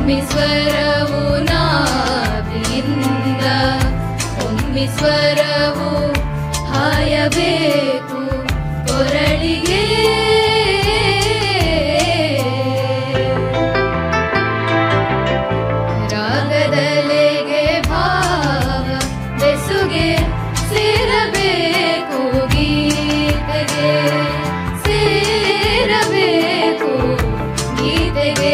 ಒಮ್ಮಿಸ್ವರವು ನಾಭಿಯಿಂದ ಒಮ್ಮಿಸ್ವರವು ಹಾಯಬೇಕು ಕೊರಳಿಗೆ ರಾಗದಲೆಗೆ ಭಾವ ಬೆಸುಗೆ ಸೇರಬೇಕು ಗೀತೆಗೆ ಸೇರಬೇಕು ಗೀತೆಗೆ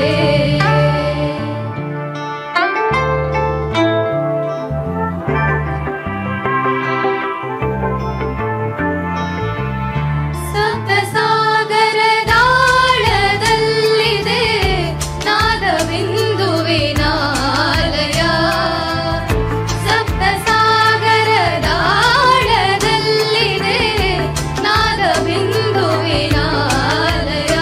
ಸಪ್ತ ಸಾಗರದಾಳದಲ್ಲಿದೆ ನಾದ ಬಿಂದುವಿನಾಲಯ ಸಪ್ತ ಸಾಗರದಾಳದಲ್ಲಿದೆ ನಾದ ಬಿಂದುವಿನಾಲಯ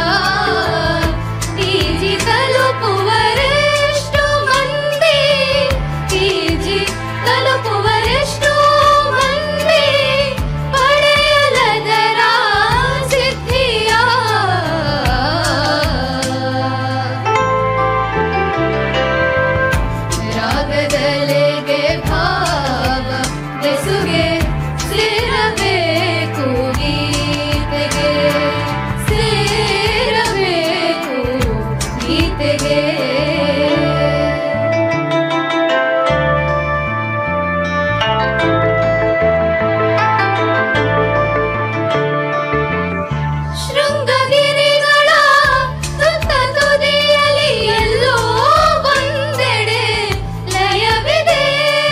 ತೀಜಿ ತಲುಪುವರೆಷ್ಟು ಮಂದಿ ತೀಜಿ ತಲುಪುವರೆಷ್ಟು ಮಂದಿ ಪಡೆಯಲದರ ಸಿದ್ಧಿಯ ರಾಗದಲೆಗೆ ಭಾವ ಬೆಸುಗೆ ಸೇರಬೇಕು ಗೀತೆಗೆ ಸೇರಬೇಕು ಗೀತೆಗೆ ಶೃಂಗಗಿರಿಗಳ ಸುತ್ತ ತುದಿಯಲಿ ಎಲ್ಲೋ ಒಂದೆಡೆ ಲಯವಿದೆ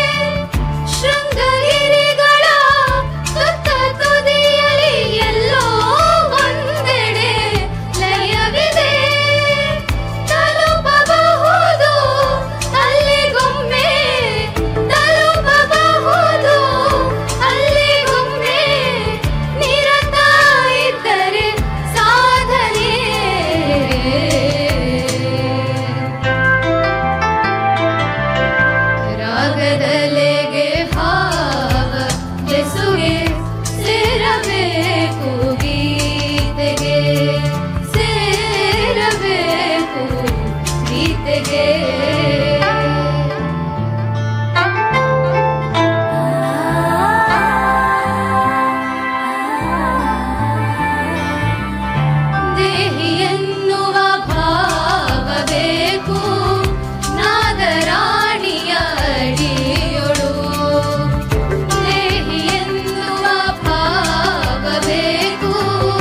ಶೃಂಗಗಿರಿಗಳ ಸುತ್ತ ತುದಿಯಲಿ ಎಲ್ಲೋ ಒಂದೆಡೆ ಲಯವಿದೆ ತಲುಪಬಹುದು ಅಲ್ಲಿಗೊಮ್ಮೆ ತಲುಪಬಹುದು ಅಲ್ಲಿಗೊಮ್ಮೆ ನಿರತ ಇದ್ದರೆ ಸಾಧನೆ ರಾಗದಲೆಗೆ ಭಾವ ಬೆಸುಗೆ ಸೇರಬೇಕು ಗೀತೆಗೆ ಸೇರಬೇಕು ಗೀತೆಗೆ ದೇಹಿ ಎನ್ನುವ ಭಾವ ಬೇಕು ನಾದರಾಣಿಯ ಅಡಿಯೊಳು ದೇಹಿ ಎನ್ನುವ ಭಾವ ಬೇಕು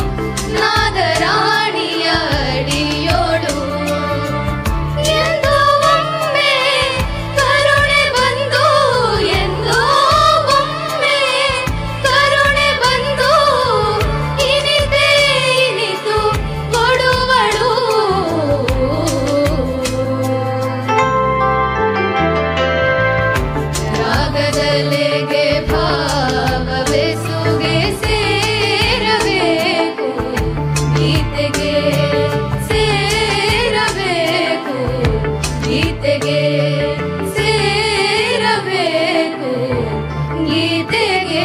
ನಾದರಾಣಿಯ ಅಡಿಯೊಳು ಎಂದೋ ಒಮ್ಮೆ ಕರುಣೆ ಬಂದು ಎಂದೋ ಒಮ್ಮೆ ಕರುಣೆ ಬಂದು ಇನಿತೆ ಇನಿತು ಕೊಡುವಳು ರಾಗದಲೆಗೆ ಭಾವ ಬೆಸುಗೆ ಸೇರಬೇಕು ಗೀತೆಗೆ ಸೇರಬೇಕು ಗೀತೆಗೆ ಸೇರಬೇಕು ಗೀತೆಗೆ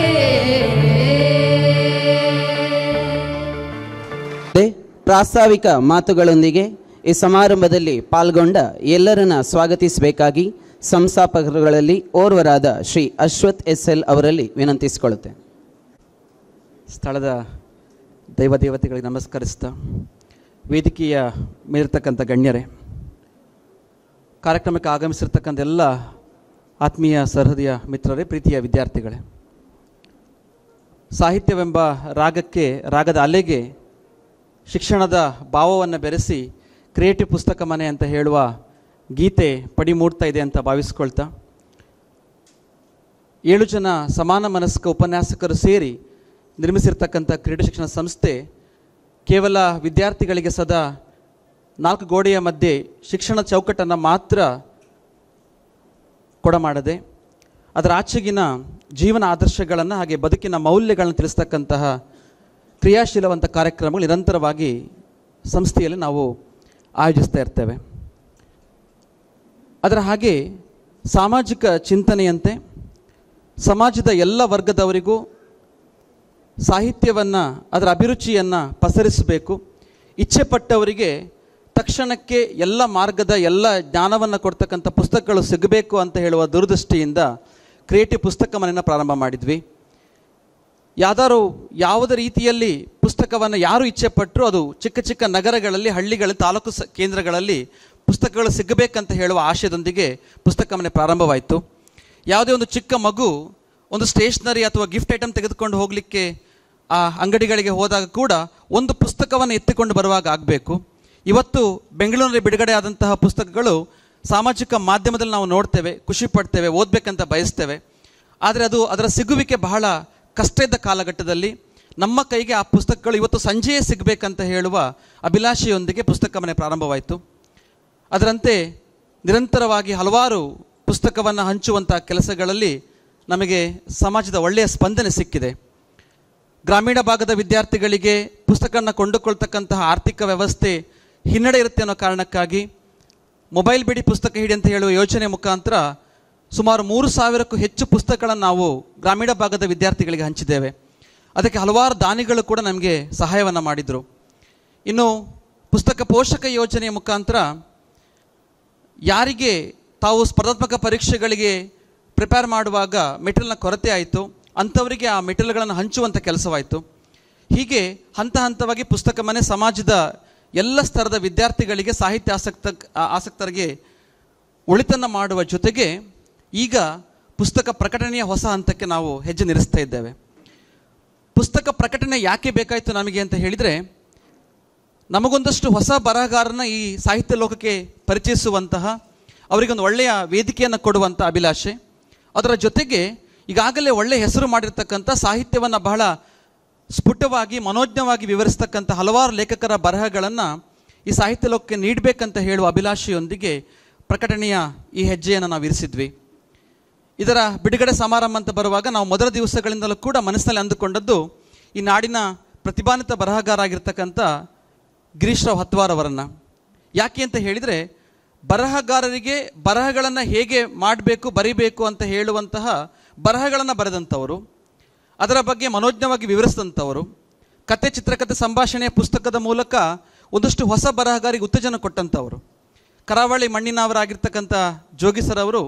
ಮತ್ತೆ ಪ್ರಾಸ್ತಾವಿಕ ಮಾತುಗಳೊಂದಿಗೆ ಈ ಸಮಾರಂಭದಲ್ಲಿ ಪಾಲ್ಗೊಂಡ ಎಲ್ಲರನ್ನ ಸ್ವಾಗತಿಸಬೇಕಾಗಿ ಸಂಸ್ಥಾಪಕರುಗಳಲ್ಲಿ ಓರ್ವರಾದ ಶ್ರೀ ಅಶ್ವಥ್ ಎಸ್ ಎಲ್ ಅವರಲ್ಲಿ ವಿನಂತಿಸಿಕೊಳ್ಳುತ್ತೆ ಸ್ಥಳದ ದೈವ ದೇವತೆಗಳಿಗೆ ನಮಸ್ಕರಿಸ್ತಾ ವೇದಿಕೆಯ ಮೇಲಿರ್ತಕ್ಕಂಥ ಗಣ್ಯರೇ ಕಾರ್ಯಕ್ರಮಕ್ಕೆ ಆಗಮಿಸಿರ್ತಕ್ಕಂಥ ಎಲ್ಲ ಆತ್ಮೀಯ ಸರಹೃದಯ ಮಿತ್ರರೇ ಪ್ರೀತಿಯ ವಿದ್ಯಾರ್ಥಿಗಳೇ ಸಾಹಿತ್ಯವೆಂಬ ರಾಗಕ್ಕೆ ರಾಗದ ಅಲೆಗೆ ಶಿಕ್ಷಣದ ಭಾವವನ್ನು ಬೆರೆಸಿ ಕ್ರಿಯೇಟಿವ್ ಪುಸ್ತಕ ಮನೆ ಅಂತ ಹೇಳುವ ಗೀತೆ ಪಡಿ ಮೂಡ್ತಾ ಇದೆ ಅಂತ ಭಾವಿಸ್ಕೊಳ್ತಾ ಏಳು ಜನ ಸಮಾನ ಮನಸ್ಕ ಉಪನ್ಯಾಸಕರು ಸೇರಿ ನಿರ್ಮಿಸಿರ್ತಕ್ಕಂಥ ಕ್ರೀಡಾ ಶಿಕ್ಷಣ ಸಂಸ್ಥೆ ಕೇವಲ ವಿದ್ಯಾರ್ಥಿಗಳಿಗೆ ಸದಾ ನಾಲ್ಕು ಗೋಡೆಯ ಮಧ್ಯೆ ಶಿಕ್ಷಣ ಚೌಕಟ್ಟನ್ನು ಮಾತ್ರ ಕೊಡಮಾಡದೆ ಅದರ ಆಚೆಗಿನ ಜೀವನ ಆದರ್ಶಗಳನ್ನು ಹಾಗೆ ಬದುಕಿನ ಮೌಲ್ಯಗಳನ್ನು ತಿಳಿಸ್ತಕ್ಕಂತಹ ಕ್ರಿಯಾಶೀಲವಂತ ಕಾರ್ಯಕ್ರಮಗಳು ನಿರಂತರವಾಗಿ ಸಂಸ್ಥೆಯಲ್ಲಿ ನಾವು ಆಯೋಜಿಸ್ತಾ ಇರ್ತೇವೆ ಅದರ ಹಾಗೆ ಸಾಮಾಜಿಕ ಚಿಂತನೆಯಂತೆ ಸಮಾಜದ ಎಲ್ಲ ವರ್ಗದವರಿಗೂ ಸಾಹಿತ್ಯವನ್ನು ಅದರ ಅಭಿರುಚಿಯನ್ನು ಪಸರಿಸಬೇಕು ಇಚ್ಛೆ ಪಟ್ಟವರಿಗೆ ತಕ್ಷಣಕ್ಕೆ ಎಲ್ಲ ಮಾರ್ಗದ ಎಲ್ಲ ಜ್ಞಾನವನ್ನು ಕೊಡ್ತಕ್ಕಂಥ ಪುಸ್ತಕಗಳು ಸಿಗಬೇಕು ಅಂತ ಹೇಳುವ ದುರದೃಷ್ಟಿಯಿಂದ ಕ್ರಿಯೇಟಿವ್ ಪುಸ್ತಕ ಮನೆಯನ್ನು ಪ್ರಾರಂಭ ಮಾಡಿದ್ವಿ ಯಾವ್ದಾದ್ರು ಯಾವುದೇ ರೀತಿಯಲ್ಲಿ ಪುಸ್ತಕವನ್ನು ಯಾರು ಇಚ್ಛೆ ಪಟ್ಟರು ಅದು ಚಿಕ್ಕ ಚಿಕ್ಕ ನಗರಗಳಲ್ಲಿ ಹಳ್ಳಿಗಳಲ್ಲಿ ತಾಲೂಕು ಸ ಕೇಂದ್ರಗಳಲ್ಲಿ ಪುಸ್ತಕಗಳು ಸಿಗಬೇಕಂತ ಹೇಳುವ ಆಶಯದೊಂದಿಗೆ ಪುಸ್ತಕ ಮನೆ ಪ್ರಾರಂಭವಾಯಿತು ಯಾವುದೇ ಒಂದು ಚಿಕ್ಕ ಮಗು ಒಂದು ಸ್ಟೇಷನರಿ ಅಥವಾ ಗಿಫ್ಟ್ ಐಟಮ್ ತೆಗೆದುಕೊಂಡು ಹೋಗಲಿಕ್ಕೆ ಆ ಅಂಗಡಿಗಳಿಗೆ ಹೋದಾಗ ಕೂಡ ಒಂದು ಪುಸ್ತಕವನ್ನು ಎತ್ತಿಕೊಂಡು ಬರುವಾಗ ಆಗಬೇಕು ಇವತ್ತು ಬೆಂಗಳೂರಿನಲ್ಲಿ ಬಿಡುಗಡೆ ಆದಂತಹ ಪುಸ್ತಕಗಳು ಸಾಮಾಜಿಕ ಮಾಧ್ಯಮದಲ್ಲಿ ನಾವು ನೋಡ್ತೇವೆ ಖುಷಿ ಪಡ್ತೇವೆ ಓದಬೇಕಂತ ಬಯಸ್ತೇವೆ ಆದರೆ ಅದು ಅದರ ಸಿಗುವಿಕೆ ಬಹಳ ಕಷ್ಟ ಇದ್ದ ಕಾಲಘಟ್ಟದಲ್ಲಿ ನಮ್ಮ ಕೈಗೆ ಆ ಪುಸ್ತಕಗಳು ಇವತ್ತು ಸಂಜೆಯೇ ಸಿಗಬೇಕಂತ ಹೇಳುವ ಅಭಿಲಾಷೆಯೊಂದಿಗೆ ಪುಸ್ತಕ ಮನೆ ಪ್ರಾರಂಭವಾಯಿತು ಅದರಂತೆ ನಿರಂತರವಾಗಿ ಹಲವಾರು ಪುಸ್ತಕವನ್ನು ಹಂಚುವಂಥ ಕೆಲಸಗಳಲ್ಲಿ ನಮಗೆ ಸಮಾಜದ ಒಳ್ಳೆಯ ಸ್ಪಂದನೆ ಸಿಕ್ಕಿದೆ ಗ್ರಾಮೀಣ ಭಾಗದ ವಿದ್ಯಾರ್ಥಿಗಳಿಗೆ ಪುಸ್ತಕವನ್ನು ಕೊಂಡುಕೊಳ್ತಕ್ಕಂತಹ ಆರ್ಥಿಕ ವ್ಯವಸ್ಥೆ ಹಿನ್ನಡೆ ಇರುತ್ತೆ ಅನ್ನೋ ಕಾರಣಕ್ಕಾಗಿ ಮೊಬೈಲ್ ಬಿಡಿ ಪುಸ್ತಕ ಹಿಡಿ ಅಂತ ಹೇಳುವ ಯೋಜನೆ ಮುಖಾಂತರ ಸುಮಾರು ಮೂರು ಸಾವಿರಕ್ಕೂ ಹೆಚ್ಚು ಪುಸ್ತಕಗಳನ್ನು ನಾವು ಗ್ರಾಮೀಣ ಭಾಗದ ವಿದ್ಯಾರ್ಥಿಗಳಿಗೆ ಹಂಚಿದ್ದೇವೆ ಅದಕ್ಕೆ ಹಲವಾರು ದಾನಿಗಳು ಕೂಡ ನಮಗೆ ಸಹಾಯವನ್ನು ಮಾಡಿದರು ಇನ್ನು ಪುಸ್ತಕ ಪೋಷಕ ಯೋಜನೆಯ ಮುಖಾಂತರ ಯಾರಿಗೆ ತಾವು ಸ್ಪರ್ಧಾತ್ಮಕ ಪರೀಕ್ಷೆಗಳಿಗೆ ಪ್ರಿಪೇರ್ ಮಾಡುವಾಗ ಮೆಟೀರಿಯಲ್ನ ಕೊರತೆ ಆಯಿತು ಅಂಥವರಿಗೆ ಆ ಮೆಟೀರಿಯಲ್ಗಳನ್ನು ಹಂಚುವಂಥ ಕೆಲಸವಾಯಿತು ಹೀಗೆ ಹಂತ ಹಂತವಾಗಿ ಪುಸ್ತಕ ಮನೆ ಸಮಾಜದ ಎಲ್ಲ ಸ್ತರದ ವಿದ್ಯಾರ್ಥಿಗಳಿಗೆ ಸಾಹಿತ್ಯ ಆಸಕ್ತ ಆ- ಆಸಕ್ತರಿಗೆ ಒಳಿತನ್ನು ಮಾಡುವ ಜೊತೆಗೆ ಈಗ ಪುಸ್ತಕ ಪ್ರಕಟಣೆಯ ಹೊಸ ಹಂತಕ್ಕೆ ನಾವು ಹೆಜ್ಜೆ ನಿಲ್ಲಿಸ್ತಾ ಇದ್ದೇವೆ ಪುಸ್ತಕ ಪ್ರಕಟಣೆ ಯಾಕೆ ಬೇಕಾಯಿತು ನಮಗೆ ಅಂತ ಹೇಳಿದರೆ ನಮಗೊಂದಷ್ಟು ಹೊಸ ಬರಹಗಾರನ ಈ ಸಾಹಿತ್ಯ ಲೋಕಕ್ಕೆ ಪರಿಚಯಿಸುವಂತಹ ಅವರಿಗೊಂದು ಒಳ್ಳೆಯ ವೇದಿಕೆಯನ್ನು ಕೊಡುವಂಥ ಅಭಿಲಾಷೆ ಅದರ ಜೊತೆಗೆ ಈಗಾಗಲೇ ಒಳ್ಳೆಯ ಹೆಸರು ಮಾಡಿರ್ತಕ್ಕಂಥ ಸಾಹಿತ್ಯವನ್ನು ಬಹಳ ಸ್ಫುಟವಾಗಿ ಮನೋಜ್ಞವಾಗಿ ವಿವರಿಸ್ತಕ್ಕಂಥ ಹಲವಾರು ಲೇಖಕರ ಬರಹಗಳನ್ನು ಈ ಸಾಹಿತ್ಯ ಲೋಕಕ್ಕೆ ನೀಡಬೇಕಂತ ಹೇಳುವ ಅಭಿಲಾಷೆಯೊಂದಿಗೆ ಪ್ರಕಟಣೆಯ ಈ ಹೆಜ್ಜೆಯನ್ನು ನಾವು ಇರಿಸಿದ್ವಿ ಇದರ ಬಿಡುಗಡೆ ಸಮಾರಂಭ ಅಂತ ಬರುವಾಗ ನಾವು ಮೊದಲ ದಿವಸಗಳಿಂದಲೂ ಕೂಡ ಮನಸ್ಸಿನಲ್ಲಿ ಅಂದುಕೊಂಡದ್ದು ಈ ನಾಡಿನ ಪ್ರತಿಭಾನ್ವಿತ ಬರಹಗಾರ ಆಗಿರ್ತಕ್ಕಂಥ ಗಿರೀಶ್ರಾವ್ ಹತ್ವಾರ್ ಅವರನ್ನು ಯಾಕೆ ಅಂತ ಹೇಳಿದರೆ ಬರಹಗಾರರಿಗೆ ಬರಹಗಳನ್ನು ಹೇಗೆ ಮಾಡಬೇಕು ಬರಿಬೇಕು ಅಂತ ಹೇಳುವಂತಹ ಬರಹಗಳನ್ನು ಬರೆದಂಥವರು ಅದರ ಬಗ್ಗೆ ಮನೋಜ್ಞವಾಗಿ ವಿವರಿಸಿದಂಥವರು ಕತೆ ಚಿತ್ರಕಥೆ ಸಂಭಾಷಣೆಯ ಪುಸ್ತಕದ ಮೂಲಕ ಒಂದಷ್ಟು ಹೊಸ ಬರಹಗಾರಿಗೆ ಉತ್ತೇಜನ ಕೊಟ್ಟಂಥವರು ಕರಾವಳಿ ಮಣ್ಣಿನವರಾಗಿರ್ತಕ್ಕಂಥ ಜೋಗಿ ಸರ್ ಅವರು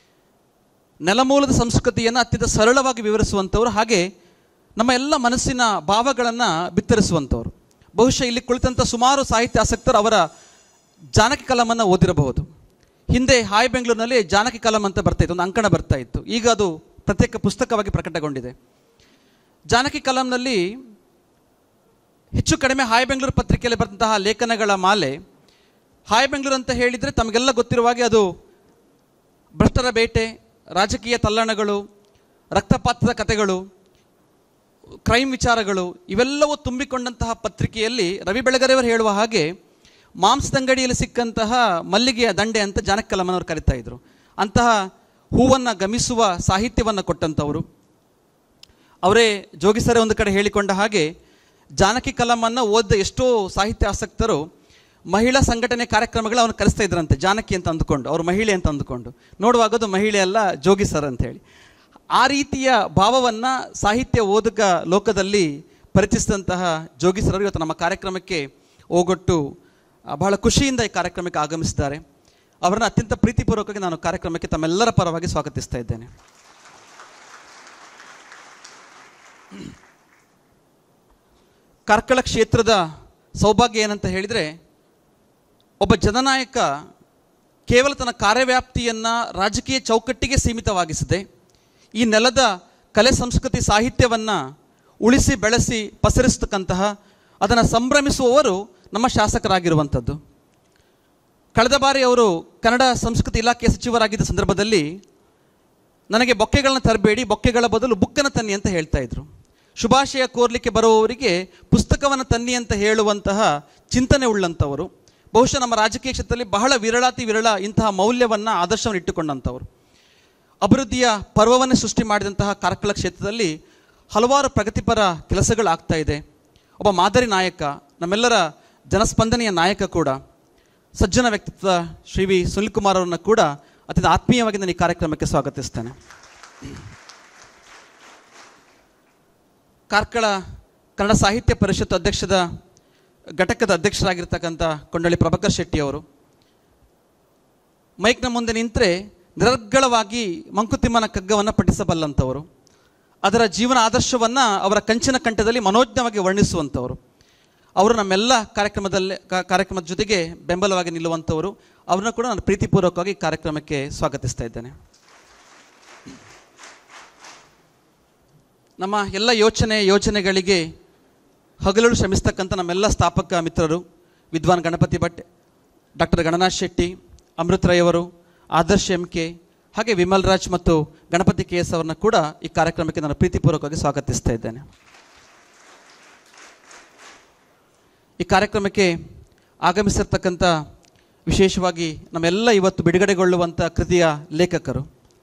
ನೆಲಮೂಲದ ಸಂಸ್ಕೃತಿಯನ್ನು ಅತ್ಯಂತ ಸರಳವಾಗಿ ವಿವರಿಸುವಂಥವ್ರು ಹಾಗೆ ನಮ್ಮ ಎಲ್ಲ ಮನಸ್ಸಿನ ಭಾವಗಳನ್ನು ಬಿತ್ತರಿಸುವಂಥವ್ರು ಬಹುಶಃ ಇಲ್ಲಿ ಕುಳಿತಂಥ ಸುಮಾರು ಸಾಹಿತ್ಯ ಆಸಕ್ತರು ಅವರ ಜಾನಕಿ ಕಲಮನ್ನು ಓದಿರಬಹುದು ಹಿಂದೆ ಹಾಯ್ ಬೆಂಗಳೂರಿನಲ್ಲಿ ಜಾನಕಿ ಕಲಂ ಅಂತ ಬರ್ತಾ ಇತ್ತು ಒಂದು ಅಂಕಣ ಬರ್ತಾ ಇತ್ತು ಈಗ ಅದು ಪ್ರತ್ಯೇಕ ಪುಸ್ತಕವಾಗಿ ಪ್ರಕಟಗೊಂಡಿದೆ ಜಾನಕಿ ಕಲಂನಲ್ಲಿ ಹೆಚ್ಚು ಕಡಿಮೆ ಹಾಯ್ ಬೆಂಗಳೂರು ಪತ್ರಿಕೆಯಲ್ಲಿ ಬರೆದಂತಹ ಲೇಖನಗಳ ಮಾಲೆ ಹಾಯ್ ಬೆಂಗಳೂರು ಅಂತ ಹೇಳಿದರೆ ತಮಗೆಲ್ಲ ಗೊತ್ತಿರುವ ಹಾಗೆ ಅದು ಭ್ರಷ್ಟರ ಬೇಟೆ ರಾಜಕೀಯ ತಲ್ಲಣಗಳು ರಕ್ತಪಾತದ ಕಥೆಗಳು ಕ್ರೈಮ್ ವಿಚಾರಗಳು ಇವೆಲ್ಲವೂ ತುಂಬಿಕೊಂಡಂತಹ ಪತ್ರಿಕೆಯಲ್ಲಿ ರವಿ ಬೆಳಗರೆಯವರು ಹೇಳುವ ಹಾಗೆ ಮಾಂಸದಂಗಡಿಯಲ್ಲಿ ಸಿಕ್ಕಂತಹ ಮಲ್ಲಿಗೆಯ ದಂಡೆ ಅಂತ ಜಾನಕಿ ಕಲಮನವರು ಕರಿತಾ ಇದ್ರು ಅಂತಹ ಹೂವನ್ನು ಗಮಿಸುವ ಸಾಹಿತ್ಯವನ್ನು ಕೊಟ್ಟಂಥವರು ಅವರೇ ಜೋಗಿಸರೆ ಒಂದು ಕಡೆ ಹೇಳಿಕೊಂಡ ಹಾಗೆ ಜಾನಕಿ ಕಲಮನ್ನು ಓದಿದ ಎಷ್ಟೋ ಸಾಹಿತ್ಯ ಆಸಕ್ತರು ಮಹಿಳಾ ಸಂಘಟನೆ ಕಾರ್ಯಕ್ರಮಗಳು ಅವನು ಕರೆಸ್ತಾ ಇದ್ರಂತೆ ಜಾನಕಿ ಅಂತ ಅಂದುಕೊಂಡು ಅವರು ಮಹಿಳೆ ಅಂತ ಅಂದುಕೊಂಡು ನೋಡುವಾಗ ಅದು ಮಹಿಳೆ ಅಲ್ಲ ಜೋಗಿ ಸರ್ ಅಂತ ಹೇಳಿ ಆ ರೀತಿಯ ಭಾವವನ್ನು ಸಾಹಿತ್ಯ ಓದುಗ ಲೋಕದಲ್ಲಿ ಪರಿಚಯಿಸಿದಂತಹ ಜೋಗಿ ಸರ್ ಅವರು ಇವತ್ತು ನಮ್ಮ ಕಾರ್ಯಕ್ರಮಕ್ಕೆ ಹೋಗೊಟ್ಟು ಆ, ಬಹಳ ಖುಷಿಯಿಂದ ಈ ಕಾರ್ಯಕ್ರಮಕ್ಕೆ ಆಗಮಿಸಿದ್ದಾರೆ ಅವರನ್ನು ಅತ್ಯಂತ ಪ್ರೀತಿಪೂರ್ವಕವಾಗಿ ನಾನು ಕಾರ್ಯಕ್ರಮಕ್ಕೆ ತಮ್ಮೆಲ್ಲರ ಪರವಾಗಿ ಸ್ವಾಗತಿಸ್ತಾ ಇದ್ದೇನೆ ಕಾರ್ಕಳ ಕ್ಷೇತ್ರದ ಸೌಭಾಗ್ಯ ಏನಂತ ಹೇಳಿದರೆ ಒಬ್ಬ ಜನನಾಯಕ ಕೇವಲ ತನ್ನ ಕಾರ್ಯವ್ಯಾಪ್ತಿಯನ್ನು ರಾಜಕೀಯ ಚೌಕಟ್ಟಿಗೆ ಸೀಮಿತವಾಗಿಸದೆ ಈ ನೆಲದ ಕಲೆ ಸಂಸ್ಕೃತಿ ಸಾಹಿತ್ಯವನ್ನು ಉಳಿಸಿ ಬೆಳೆಸಿ ಪಸರಿಸ್ತಕ್ಕಂತಹ ಅದನ್ನು ಸಂಭ್ರಮಿಸುವವರು ನಮ್ಮ ಶಾಸಕರಾಗಿರುವಂಥದ್ದು ಕಳೆದ ಬಾರಿ ಅವರು ಕನ್ನಡ ಸಂಸ್ಕೃತಿ ಇಲಾಖೆಯ ಸಚಿವರಾಗಿದ್ದ ಸಂದರ್ಭದಲ್ಲಿ ನನಗೆ ಬೊಕ್ಕೆಗಳನ್ನ ತರಬೇಡಿ ಬೊಕ್ಕೆಗಳ ಬದಲು ಬುಕ್ಕನ್ನು ತನ್ನಿ ಅಂತ ಹೇಳ್ತಾ ಇದ್ರು ಶುಭಾಶಯ ಕೋರ್ಲಿಕ್ಕೆ ಬರುವವರಿಗೆ ಪುಸ್ತಕವನ್ನು ತನ್ನಿ ಅಂತ ಹೇಳುವಂತಹ ಚಿಂತನೆ ಉಳ್ಳಂಥವರು ಬಹುಶಃ ನಮ್ಮ ರಾಜಕೀಯ ಕ್ಷೇತ್ರದಲ್ಲಿ ಬಹಳ ವಿರಳಾತಿ ವಿರಳ ಇಂತಹ ಮೌಲ್ಯವನ್ನು ಆದರ್ಶವನ್ನು ಇಟ್ಟುಕೊಂಡಂಥವರು ಅಭಿವೃದ್ಧಿಯ ಪರ್ವವನ್ನು ಸೃಷ್ಟಿ ಮಾಡಿದಂತಹ ಕಾರ್ಕಳ ಕ್ಷೇತ್ರದಲ್ಲಿ ಹಲವಾರು ಪ್ರಗತಿಪರ ಕೆಲಸಗಳಾಗ್ತಾ ಇದೆ ಒಬ್ಬ ಮಾದರಿ ನಾಯಕ ನಮ್ಮೆಲ್ಲರ ಜನಸ್ಪಂದನೆಯ ನಾಯಕ ಕೂಡ ಸಜ್ಜನ ವ್ಯಕ್ತಿತ್ವ ಶ್ರೀ ವಿ ಸುನಿಲ್ ಕುಮಾರ್ ಅವರನ್ನು ಕೂಡ ಅತ್ಯಂತ ಆತ್ಮೀಯವಾಗಿ ನಾನು ಈ ಕಾರ್ಯಕ್ರಮಕ್ಕೆ ಸ್ವಾಗತಿಸ್ತೇನೆ ಕಾರ್ಕಳ ಕನ್ನಡ ಸಾಹಿತ್ಯ ಪರಿಷತ್ ಅಧ್ಯಕ್ಷದ ಘಟಕದ ಅಧ್ಯಕ್ಷರಾಗಿರ್ತಕ್ಕಂಥ ಕೊಂಡಳ್ಳಿ ಪ್ರಭಾಕರ್ ಶೆಟ್ಟಿ ಅವರು ಮೈಕ್ನ ಮುಂದೆ ನಿಂತರೆ ನಿರರ್ಗಳವಾಗಿ ಮಂಕುತಿಮ್ಮನ ಕಗ್ಗವನ್ನು ಪಠಿಸಬಲ್ಲಂಥವರು ಅದರ ಜೀವನ ಆದರ್ಶವನ್ನು ಅವರ ಕಂಚಿನ ಕಂಠದಲ್ಲಿ ಮನೋಜ್ಞವಾಗಿ ವರ್ಣಿಸುವಂಥವರು ಅವರು ನಮ್ಮೆಲ್ಲ ಕಾರ್ಯಕ್ರಮದಲ್ಲಿ ಕಾ- ಕಾರ್ಯಕ್ರಮದ ಜೊತೆಗೆ ಬೆಂಬಲವಾಗಿ ನಿಲ್ಲುವಂಥವರು ಅವ್ರನ್ನ ಕೂಡ ನಾನು ಪ್ರೀತಿಪೂರ್ವಕವಾಗಿ ಈ ಕಾರ್ಯಕ್ರಮಕ್ಕೆ ಸ್ವಾಗತಿಸ್ತಾ ಇದ್ದೇನೆ ನಮ್ಮ ಎಲ್ಲ ಯೋಚನೆ ಯೋಚನೆಗಳಿಗೆ ಹಗಲುಳು ಶ್ರಮಿಸ್ತಕ್ಕಂಥ ನಮ್ಮೆಲ್ಲ ಸ್ಥಾಪಕ ಮಿತ್ರರು ವಿದ್ವಾನ್ ಗಣಪತಿ ಭಟ್ ಡಾಕ್ಟರ್ ಗಣನಾಥ್ ಶೆಟ್ಟಿ ಅಮೃತ್ ರೈ ಅವರು ಆದರ್ಶ್ ಎಂ ಕೆ ಹಾಗೆ ವಿಮಲ್ ರಾಜ್ ಮತ್ತು ಗಣಪತಿ ಕೆ ಎಸ್ ಅವರನ್ನ ಕೂಡ ಈ ಕಾರ್ಯಕ್ರಮಕ್ಕೆ ನಾನು ಪ್ರೀತಿಪೂರ್ವಕವಾಗಿ ಸ್ವಾಗತಿಸ್ತಾ ಇದ್ದೇನೆ ಈ ಕಾರ್ಯಕ್ರಮಕ್ಕೆ ಆಗಮಿಸಿರ್ತಕ್ಕಂಥ ವಿಶೇಷವಾಗಿ ನಮ್ಮೆಲ್ಲ ಇವತ್ತು ಬಿಡುಗಡೆಗೊಳ್ಳುವಂಥ ಕೃತಿಯ ಲೇಖಕರು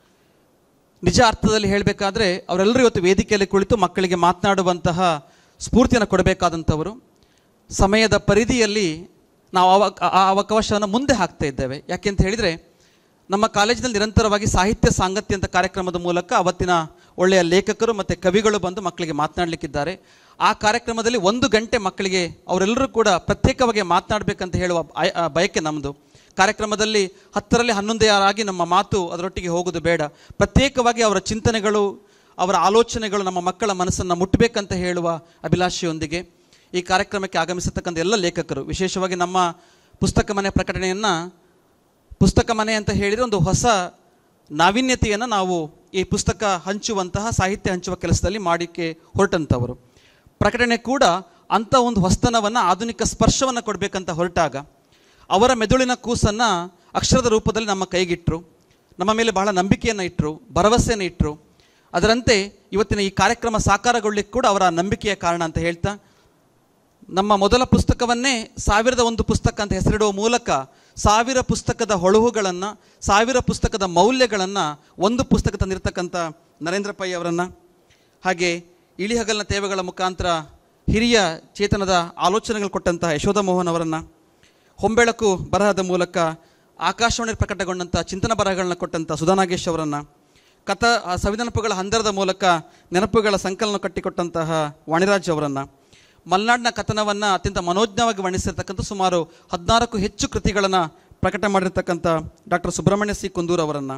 ನಿಜ ಅರ್ಥದಲ್ಲಿ ಹೇಳಬೇಕಾದ್ರೆ ಅವರೆಲ್ಲರೂ ಇವತ್ತು ವೇದಿಕೆಯಲ್ಲಿ ಕುಳಿತು ಮಕ್ಕಳಿಗೆ ಮಾತನಾಡುವಂತಹ ಸ್ಫೂರ್ತಿಯನ್ನು ಕೊಡಬೇಕಾದಂಥವರು ಸಮಯದ ಪರಿಧಿಯಲ್ಲಿ ನಾವು ಅವ ಆ ಅವಕಾಶವನ್ನು ಮುಂದೆ ಹಾಕ್ತಾ ಇದ್ದೇವೆ ಯಾಕೆ ಅಂತ ಹೇಳಿದರೆ ನಮ್ಮ ಕಾಲೇಜಿನಲ್ಲಿ ನಿರಂತರವಾಗಿ ಸಾಹಿತ್ಯ ಸಾಂಗತ್ಯ ಅಂತ ಕಾರ್ಯಕ್ರಮದ ಮೂಲಕ ಅವತ್ತಿನ ಒಳ್ಳೆಯ ಲೇಖಕರು ಮತ್ತು ಕವಿಗಳು ಬಂದು ಮಕ್ಕಳಿಗೆ ಮಾತನಾಡಲಿಕ್ಕಿದ್ದಾರೆ ಆ ಕಾರ್ಯಕ್ರಮದಲ್ಲಿ ಒಂದು ಗಂಟೆ ಮಕ್ಕಳಿಗೆ ಅವರೆಲ್ಲರೂ ಕೂಡ ಪ್ರತ್ಯೇಕವಾಗಿ ಮಾತನಾಡಬೇಕಂತ ಹೇಳುವ ಆಯ್- ಆ ಬಯಕೆ ನಮ್ಮದು ಕಾರ್ಯಕ್ರಮದಲ್ಲಿ ಹತ್ತರಲ್ಲಿ ಹನ್ನೊಂದೇ ಆಗಿ ನಮ್ಮ ಮಾತು ಅದರೊಟ್ಟಿಗೆ ಹೋಗೋದು ಬೇಡ ಪ್ರತ್ಯೇಕವಾಗಿ ಅವರ ಚಿಂತನೆಗಳು ಅವರ ಆಲೋಚನೆಗಳು ನಮ್ಮ ಮಕ್ಕಳ ಮನಸ್ಸನ್ನು ಮುಟ್ಟಬೇಕಂತ ಹೇಳುವ ಅಭಿಲಾಷೆಯೊಂದಿಗೆ ಈ ಕಾರ್ಯಕ್ರಮಕ್ಕೆ ಆಗಮಿಸತಕ್ಕಂಥ ಎಲ್ಲ ಲೇಖಕರು ವಿಶೇಷವಾಗಿ ನಮ್ಮ ಪುಸ್ತಕ ಮನೆ ಪ್ರಕಟಣೆಯನ್ನು ಪುಸ್ತಕ ಮನೆ ಅಂತ ಹೇಳಿದರೆ ಒಂದು ಹೊಸ ನಾವೀನ್ಯತೆಯನ್ನು ನಾವು ಈ ಪುಸ್ತಕ ಹಂಚುವಂತಹ ಸಾಹಿತ್ಯ ಹಂಚುವ ಕೆಲಸದಲ್ಲಿ ಮಾಡಿಕ್ಕೆ ಹೊರಟಂಥವರು ಪ್ರಕಟಣೆ ಕೂಡ ಅಂಥ ಒಂದು ಹೊಸ್ತನವನ್ನು ಆಧುನಿಕ ಸ್ಪರ್ಶವನ್ನು ಕೊಡಬೇಕಂತ ಹೊರಟಾಗ ಅವರ ಮೆದುಳಿನ ಕೂಸನ್ನು ಅಕ್ಷರದ ರೂಪದಲ್ಲಿ ನಮ್ಮ ಕೈಗಿಟ್ಟರು ನಮ್ಮ ಮೇಲೆ ಬಹಳ ನಂಬಿಕೆಯನ್ನು ಇಟ್ಟರು ಭರವಸೆಯನ್ನು ಇಟ್ಟರು ಅದರಂತೆ ಇವತ್ತಿನ ಈ ಕಾರ್ಯಕ್ರಮ ಸಾಕಾರಗೊಳ್ಳಿಕ್ಕೆ ಕೂಡ ಅವರ ನಂಬಿಕೆಯ ಕಾರಣ ಅಂತ ಹೇಳ್ತಾ ನಮ್ಮ ಮೊದಲ ಪುಸ್ತಕವನ್ನೇ ಸಾವಿರದ ಒಂದು ಪುಸ್ತಕ ಅಂತ ಹೆಸರಿಡುವ ಮೂಲಕ ಸಾವಿರ ಪುಸ್ತಕದ ಹೊಳಹುಗಳನ್ನು ಸಾವಿರ ಪುಸ್ತಕದ ಮೌಲ್ಯಗಳನ್ನು ಒಂದು ಪುಸ್ತಕ ತಂದಿರತಕ್ಕಂಥ ನರೇಂದ್ರ ಪೈ ಅವರನ್ನು ಹಾಗೆ ಇಳಿಹಗಲಿನ ತೇವೆಗಳ ಮುಖಾಂತರ ಹಿರಿಯ ಚೇತನದ ಆಲೋಚನೆಗಳು ಕೊಟ್ಟಂತಹ ಯಶೋಧ ಮೋಹನ್ ಅವರನ್ನು ಹೊಂಬೆಳಕು ಬರಹದ ಮೂಲಕ ಆಕಾಶವಾಣಿ ಪ್ರಕಟಗೊಂಡಂಥ ಚಿಂತನ ಬರಹಗಳನ್ನ ಕೊಟ್ಟಂಥ ಸುಧಾನಾಗೇಶ್ ಅವರನ್ನು ಕಥ ಆ ಸವಿನೆನಪುಗಳ ಹಂದರದ ಮೂಲಕ ನೆನಪುಗಳ ಸಂಕಲನ ಕಟ್ಟಿಕೊಟ್ಟಂತಹ ವಾಣಿರಾಜ್ ಅವರನ್ನು ಮಲೆನಾಡಿನ ಕಥನವನ್ನು ಅತ್ಯಂತ ಮನೋಜ್ಞವಾಗಿ ವರ್ಣಿಸಿರ್ತಕ್ಕಂಥ ಸುಮಾರು ಹದಿನಾರಕ್ಕೂ ಹೆಚ್ಚು ಕೃತಿಗಳನ್ನು ಪ್ರಕಟ ಮಾಡಿರ್ತಕ್ಕಂಥ ಡಾಕ್ಟರ್ ಸುಬ್ರಹ್ಮಣ್ಯ ಸಿ ಕುಂದೂರ್ ಅವರನ್ನು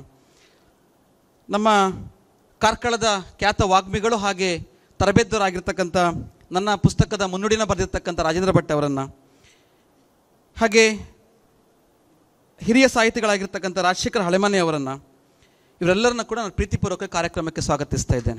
ನಮ್ಮ ಕಾರ್ಕಳದ ಖ್ಯಾತ ವಾಗ್ಮಿಗಳು ಹಾಗೆ ತರಬೇತರಾಗಿರ್ತಕ್ಕಂಥ ನನ್ನ ಪುಸ್ತಕದ ಮುನ್ನುಡಿನ ಬರೆದಿರ್ತಕ್ಕಂಥ ರಾಜೇಂದ್ರ ಭಟ್ ಅವರನ್ನು ಹಾಗೆ ಹಿರಿಯ ಸಾಹಿತಿಗಳಾಗಿರ್ತಕ್ಕಂಥ ರಾಜಶೇಖರ್ ಹಳೆಮನೆ ಅವರನ್ನು ಇವರೆಲ್ಲರನ್ನ ಕೂಡ ನಾನು ಪ್ರೀತಿಪೂರ್ವಕ ಕಾರ್ಯಕ್ರಮಕ್ಕೆ ಸ್ವಾಗತಿಸ್ತಾ ಇದ್ದೇನೆ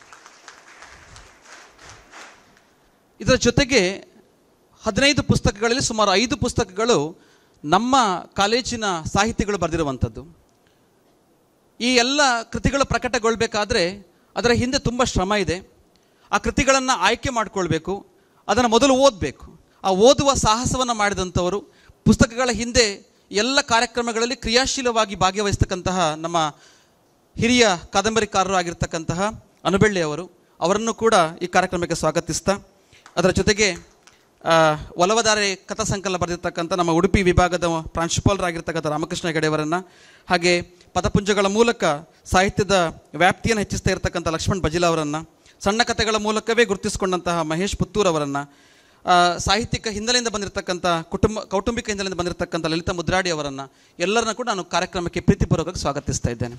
ಇದರ ಜೊತೆಗೆ ಹದಿನೈದು ಪುಸ್ತಕಗಳಲ್ಲಿ ಸುಮಾರು ಐದು ಪುಸ್ತಕಗಳು ನಮ್ಮ ಕಾಲೇಜಿನ ಸಾಹಿತಿಗಳು ಬರೆದಿರುವಂಥದ್ದು ಈ ಎಲ್ಲ ಕೃತಿಗಳು ಪ್ರಕಟಗೊಳ್ಬೇಕಾದ್ರೆ ಅದರ ಹಿಂದೆ ತುಂಬ ಶ್ರಮ ಇದೆ ಆ ಕೃತಿಗಳನ್ನು ಆಯ್ಕೆ ಮಾಡಿಕೊಳ್ಬೇಕು ಅದನ್ನು ಮೊದಲು ಓದಬೇಕು ಆ ಓದುವ ಸಾಹಸವನ್ನು ಮಾಡಿದಂಥವರು ಪುಸ್ತಕಗಳ ಹಿಂದೆ ಎಲ್ಲ ಕಾರ್ಯಕ್ರಮಗಳಲ್ಲಿ ಕ್ರಿಯಾಶೀಲವಾಗಿ ಭಾಗವಹಿಸ್ತಕ್ಕಂತಹ ನಮ್ಮ ಹಿರಿಯ ಕಾದಂಬರಿಕಾರರು ಆಗಿರ್ತಕ್ಕಂತಹ ಅನುಬೆಳ್ಳಿ ಅವರು ಅವರನ್ನು ಕೂಡ ಈ ಕಾರ್ಯಕ್ರಮಕ್ಕೆ ಸ್ವಾಗತಿಸ್ತಾ ಅದರ ಜೊತೆಗೆ ಆ, ಒಲವದಾರೆ ಕಥಾ ಸಂಕಲನ ಬರೆದಿರ್ತಕ್ಕಂಥ ನಮ್ಮ ಉಡುಪಿ ವಿಭಾಗದ ಪ್ರಾಂಶುಪಾಲರಾಗಿರ್ತಕ್ಕಂಥ ರಾಮಕೃಷ್ಣ ಹೆಗಡೆಯವರನ್ನು ಹಾಗೆ ಪದಪುಂಜಗಳ ಮೂಲಕ ಸಾಹಿತ್ಯದ ವ್ಯಾಪ್ತಿಯನ್ನು ಹೆಚ್ಚಿಸ್ತಾ ಇರತಕ್ಕಂಥ ಲಕ್ಷ್ಮಣ್ ಬಜಿಲ ಅವರನ್ನು ಸಣ್ಣ ಕಥೆಗಳ ಮೂಲಕವೇ ಗುರುತಿಸಿಕೊಂಡಂತಹ ಮಹೇಶ್ ಪುತ್ತೂರ್ ಅವರನ್ನು ಆ, ಸಾಹಿತ್ಯಿಕ ಹಿನ್ನೆಲೆಯಿಂದ ಬಂದಿರತಕ್ಕಂಥ ಕುಟುಂಬ ಕೌಟುಂಬಿಕ ಹಿನ್ನೆಲೆಯಿಂದ ಬಂದಿರತಕ್ಕಂಥ ಲಲಿತಾ ಮುದ್ರಾಡಿ ಅವರನ್ನು ಎಲ್ಲರನ್ನ ಕೂಡ ನಾನು ಕಾರ್ಯಕ್ರಮಕ್ಕೆ ಪ್ರೀತಿಪೂರ್ವಕವಾಗಿ ಸ್ವಾಗತಿಸ್ತಾ ಇದ್ದೇನೆ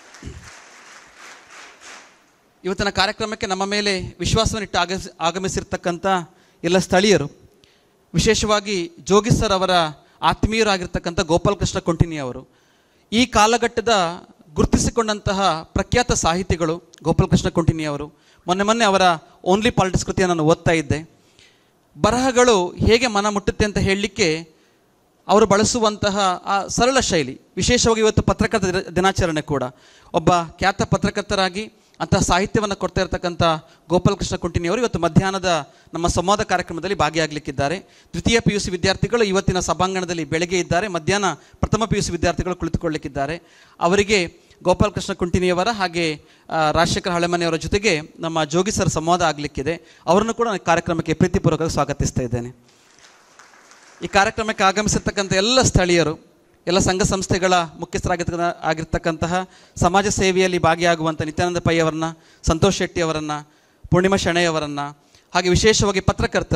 ಇವತ್ತಿನ ಕಾರ್ಯಕ್ರಮಕ್ಕೆ ನಮ್ಮ ಮೇಲೆ ವಿಶ್ವಾಸವನ್ನಿಟ್ಟು ಆಗಮಿಸಿ ಆಗಮಿಸಿರ್ತಕ್ಕಂಥ ಎಲ್ಲ ಸ್ಥಳೀಯರು ವಿಶೇಷವಾಗಿ ಜೋಗಿ ಸರ್ ಅವರ ಆತ್ಮೀಯರಾಗಿರ್ತಕ್ಕಂಥ ಗೋಪಾಲಕೃಷ್ಣ ಕೊಂಟಿನಿ ಅವರು ಈ ಕಾಲಘಟ್ಟದ ಗುರುತಿಸಿಕೊಂಡಂತಹ ಪ್ರಖ್ಯಾತ ಸಾಹಿತಿಗಳು ಗೋಪಾಲಕೃಷ್ಣ ಕೊಂಟಿನಿ ಅವರು ಮೊನ್ನೆ ಮೊನ್ನೆ ಅವರ ಓನ್ಲಿ ಪಾಲಿಟಿಕ್ಸ್ ಕೃತಿಯನ್ನು ನಾನು ಓದ್ತಾ ಇದ್ದೆ ಬರಹಗಳು ಹೇಗೆ ಮನ ಮುಟ್ಟುತ್ತೆ ಅಂತ ಹೇಳಲಿಕ್ಕೆ ಅವರು ಬಳಸುವಂತಹ ಆ ಸರಳ ಶೈಲಿ ವಿಶೇಷವಾಗಿ ಇವತ್ತು ಪತ್ರಕರ್ತ ದಿನ- ದಿನಾಚರಣೆ ಕೂಡ ಒಬ್ಬ ಖ್ಯಾತ ಪತ್ರಕರ್ತರಾಗಿ ಅಂತಹ ಸಾಹಿತ್ಯವನ್ನು ಕೊಡ್ತಾ ಇರತಕ್ಕಂಥ ಗೋಪಾಲಕೃಷ್ಣ ಕುಂಟಿನಿ ಅವರು ಇವತ್ತು ಮಧ್ಯಾಹ್ನದ ನಮ್ಮ ಸಂವಾದ ಕಾರ್ಯಕ್ರಮದಲ್ಲಿ ಭಾಗಿಯಾಗಲಿಕ್ಕಿದ್ದಾರೆ ದ್ವಿತೀಯ ಪಿ ಯು ಸಿ ವಿದ್ಯಾರ್ಥಿಗಳು ಇವತ್ತಿನ ಸಭಾಂಗಣದಲ್ಲಿ ಬೆಳಗ್ಗೆ ಇದ್ದಾರೆ ಮಧ್ಯಾಹ್ನ ಪ್ರಥಮ ಪಿ ಯು ಸಿ ವಿದ್ಯಾರ್ಥಿಗಳು ಕುಳಿತುಕೊಳ್ಳಲಿಕ್ಕಿದ್ದಾರೆ ಅವರಿಗೆ ಗೋಪಾಲಕೃಷ್ಣ ಕುಂಟಿನಿಯವರ ಹಾಗೆ ಆ, ರಾಜಶೇಖರ ಹಳೆಮನೆಯವರ ಜೊತೆಗೆ ನಮ್ಮ ಜೋಗಿ ಸರ್ ಸಂವಾದ ಆಗಲಿಕ್ಕಿದೆ ಅವರನ್ನು ಕೂಡ ನಾನು ಕಾರ್ಯಕ್ರಮಕ್ಕೆ ಪ್ರೀತಿಪೂರ್ವಕವಾಗಿ ಸ್ವಾಗತಿಸ್ತಾ ಇದ್ದೇನೆ ಈ ಕಾರ್ಯಕ್ರಮಕ್ಕೆ ಆಗಮಿಸಿರ್ತಕ್ಕಂಥ ಎಲ್ಲ ಸ್ಥಳೀಯರು ಎಲ್ಲ ಸಂಘ ಸಂಸ್ಥೆಗಳ ಮುಖ್ಯಸ್ಥರಾಗಿರ್ತಕ್ಕ ಆಗಿರ್ತಕ್ಕಂತಹ ಸಮಾಜ ಸೇವೆಯಲ್ಲಿ ಭಾಗಿಯಾಗುವಂಥ ನಿತ್ಯಾನಂದ ಪೈ ಅವರನ್ನ ಸಂತೋಷ್ ಶೆಟ್ಟಿ ಅವರನ್ನು ಪೂರ್ಣಿಮಾ ಶೆಣೈ ಅವರನ್ನು ಹಾಗೆ ವಿಶೇಷವಾಗಿ ಪತ್ರಕರ್ತರು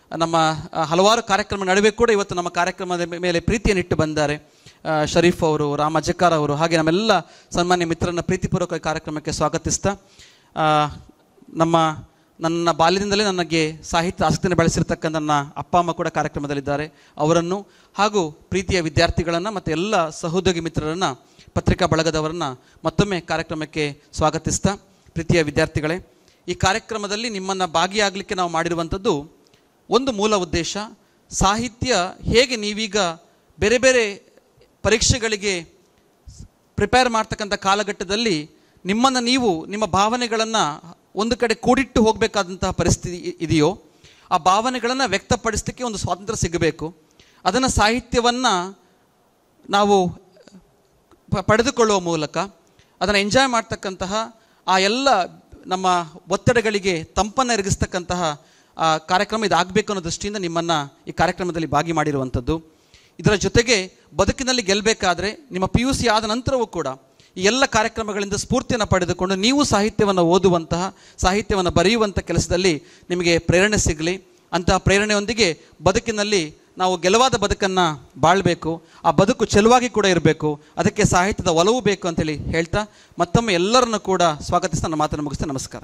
ನಮ್ಮ ಆ, ಹಲವಾರು ಕಾರ್ಯಕ್ರಮ ನಡುವೆ ಕೂಡ ಇವತ್ತು ನಮ್ಮ ಕಾರ್ಯಕ್ರಮದ ಮೇ- ಮೇಲೆ ಪ್ರೀತಿಯನ್ನಿಟ್ಟು ಬಂದ್ದಾರೆ ಆ, ಶರೀಫ್ ಅವರು ರಾಮ ಅಜಕ್ಕಾರ ಅವರು ಹಾಗೆ ನಮ್ಮೆಲ್ಲ ಸನ್ಮಾನ್ಯ ಮಿತ್ರರನ್ನ ಪ್ರೀತಿಪೂರ್ವಕ ಕಾರ್ಯಕ್ರಮಕ್ಕೆ ಸ್ವಾಗತಿಸ್ತಾ ಆ, ನಮ್ಮ ನನ್ನ ಬಾಲ್ಯದಿಂದಲೇ ನನಗೆ ಸಾಹಿತ್ಯ ಆಸಕ್ತಿಯನ್ನು ಬೆಳೆಸಿರ್ತಕ್ಕಂಥ ನನ್ನ ಅಪ್ಪ ಅಮ್ಮ ಕೂಡ ಕಾರ್ಯಕ್ರಮದಲ್ಲಿದ್ದಾರೆ ಅವರನ್ನು ಹಾಗೂ ಪ್ರೀತಿಯ ವಿದ್ಯಾರ್ಥಿಗಳನ್ನು ಮತ್ತು ಎಲ್ಲ ಸಹೋದ್ಯೋಗಿ ಮಿತ್ರರನ್ನು ಪತ್ರಿಕಾ ಬಳಗದವರನ್ನು ಮತ್ತೊಮ್ಮೆ ಕಾರ್ಯಕ್ರಮಕ್ಕೆ ಸ್ವಾಗತಿಸ್ತಾ ಪ್ರೀತಿಯ ವಿದ್ಯಾರ್ಥಿಗಳೇ ಈ ಕಾರ್ಯಕ್ರಮದಲ್ಲಿ ನಿಮ್ಮನ್ನು ಭಾಗಿಯಾಗಲಿಕ್ಕೆ ನಾವು ಮಾಡಿರುವಂಥದ್ದು ಒಂದು ಮೂಲ ಉದ್ದೇಶ ಸಾಹಿತ್ಯ ಹೇಗೆ ನೀವೀಗ ಬೇರೆ ಬೇರೆ ಪರೀಕ್ಷೆಗಳಿಗೆ ಪ್ರಿಪೇರ್ ಮಾಡ್ತಕ್ಕಂಥ ಕಾಲಘಟ್ಟದಲ್ಲಿ ನಿಮ್ಮನ್ನು ನೀವು ನಿಮ್ಮ ಭಾವನೆಗಳನ್ನು ಒಂದು ಕಡೆ ಕೂಡಿಟ್ಟು ಹೋಗಬೇಕಾದಂತಹ ಪರಿಸ್ಥಿತಿ ಇ- ಇದೆಯೋ ಆ ಭಾವನೆಗಳನ್ನು ವ್ಯಕ್ತಪಡಿಸಲಿಕ್ಕೆ ಒಂದು ಸ್ವಾತಂತ್ರ್ಯ ಸಿಗಬೇಕು ಅದನ್ನು ಸಾಹಿತ್ಯವನ್ನು ನಾವು ಪ- ಪಡೆದುಕೊಳ್ಳುವ ಮೂಲಕ ಅದನ್ನು ಎಂಜಾಯ್ ಮಾಡ್ತಕ್ಕಂತಹ ಆ ಎಲ್ಲ ನಮ್ಮ ಒತ್ತಡಗಳಿಗೆ ತಂಪನ್ನು ಎರಗಿಸ್ತಕ್ಕಂತಹ ಆ, ಕಾರ್ಯಕ್ರಮ ಇದಾಗಬೇಕು ಅನ್ನೋ ದೃಷ್ಟಿಯಿಂದ ನಿಮ್ಮನ್ನು ಈ ಕಾರ್ಯಕ್ರಮದಲ್ಲಿ ಭಾಗಿ ಮಾಡಿರುವಂಥದ್ದು ಇದರ ಜೊತೆಗೆ ಬದುಕಿನಲ್ಲಿ ಗೆಲ್ಲಬೇಕಾದ್ರೆ ನಿಮ್ಮ ಪಿ ಯು ಸಿ ಆದ ನಂತರವೂ ಕೂಡ ಈ ಎಲ್ಲ ಕಾರ್ಯಕ್ರಮಗಳಿಂದ ಸ್ಫೂರ್ತಿಯನ್ನು ಪಡೆದುಕೊಂಡು ನೀವು ಸಾಹಿತ್ಯವನ್ನು ಓದುವಂತಹ ಸಾಹಿತ್ಯವನ್ನು ಬರೆಯುವಂಥ ಕೆಲಸದಲ್ಲಿ ನಿಮಗೆ ಪ್ರೇರಣೆ ಸಿಗಲಿ ಅಂತಹ ಪ್ರೇರಣೆಯೊಂದಿಗೆ ಬದುಕಿನಲ್ಲಿ ನಾವು ಗೆಲುವಾದ ಬದುಕನ್ನು ಬಾಳಬೇಕು ಆ ಬದುಕು ಚೆಲುವಾಗಿ ಕೂಡ ಇರಬೇಕು ಅದಕ್ಕೆ ಸಾಹಿತ್ಯದ ಒಲವು ಬೇಕು ಅಂತೇಳಿ ಹೇಳ್ತಾ ಮತ್ತೊಮ್ಮೆ ಎಲ್ಲರನ್ನು ಕೂಡ ಸ್ವಾಗತಿಸ್ತಾ ನನ್ನ ಮಾತನ್ನು ಮುಗಿಸ್ತಾ ನಮಸ್ಕಾರ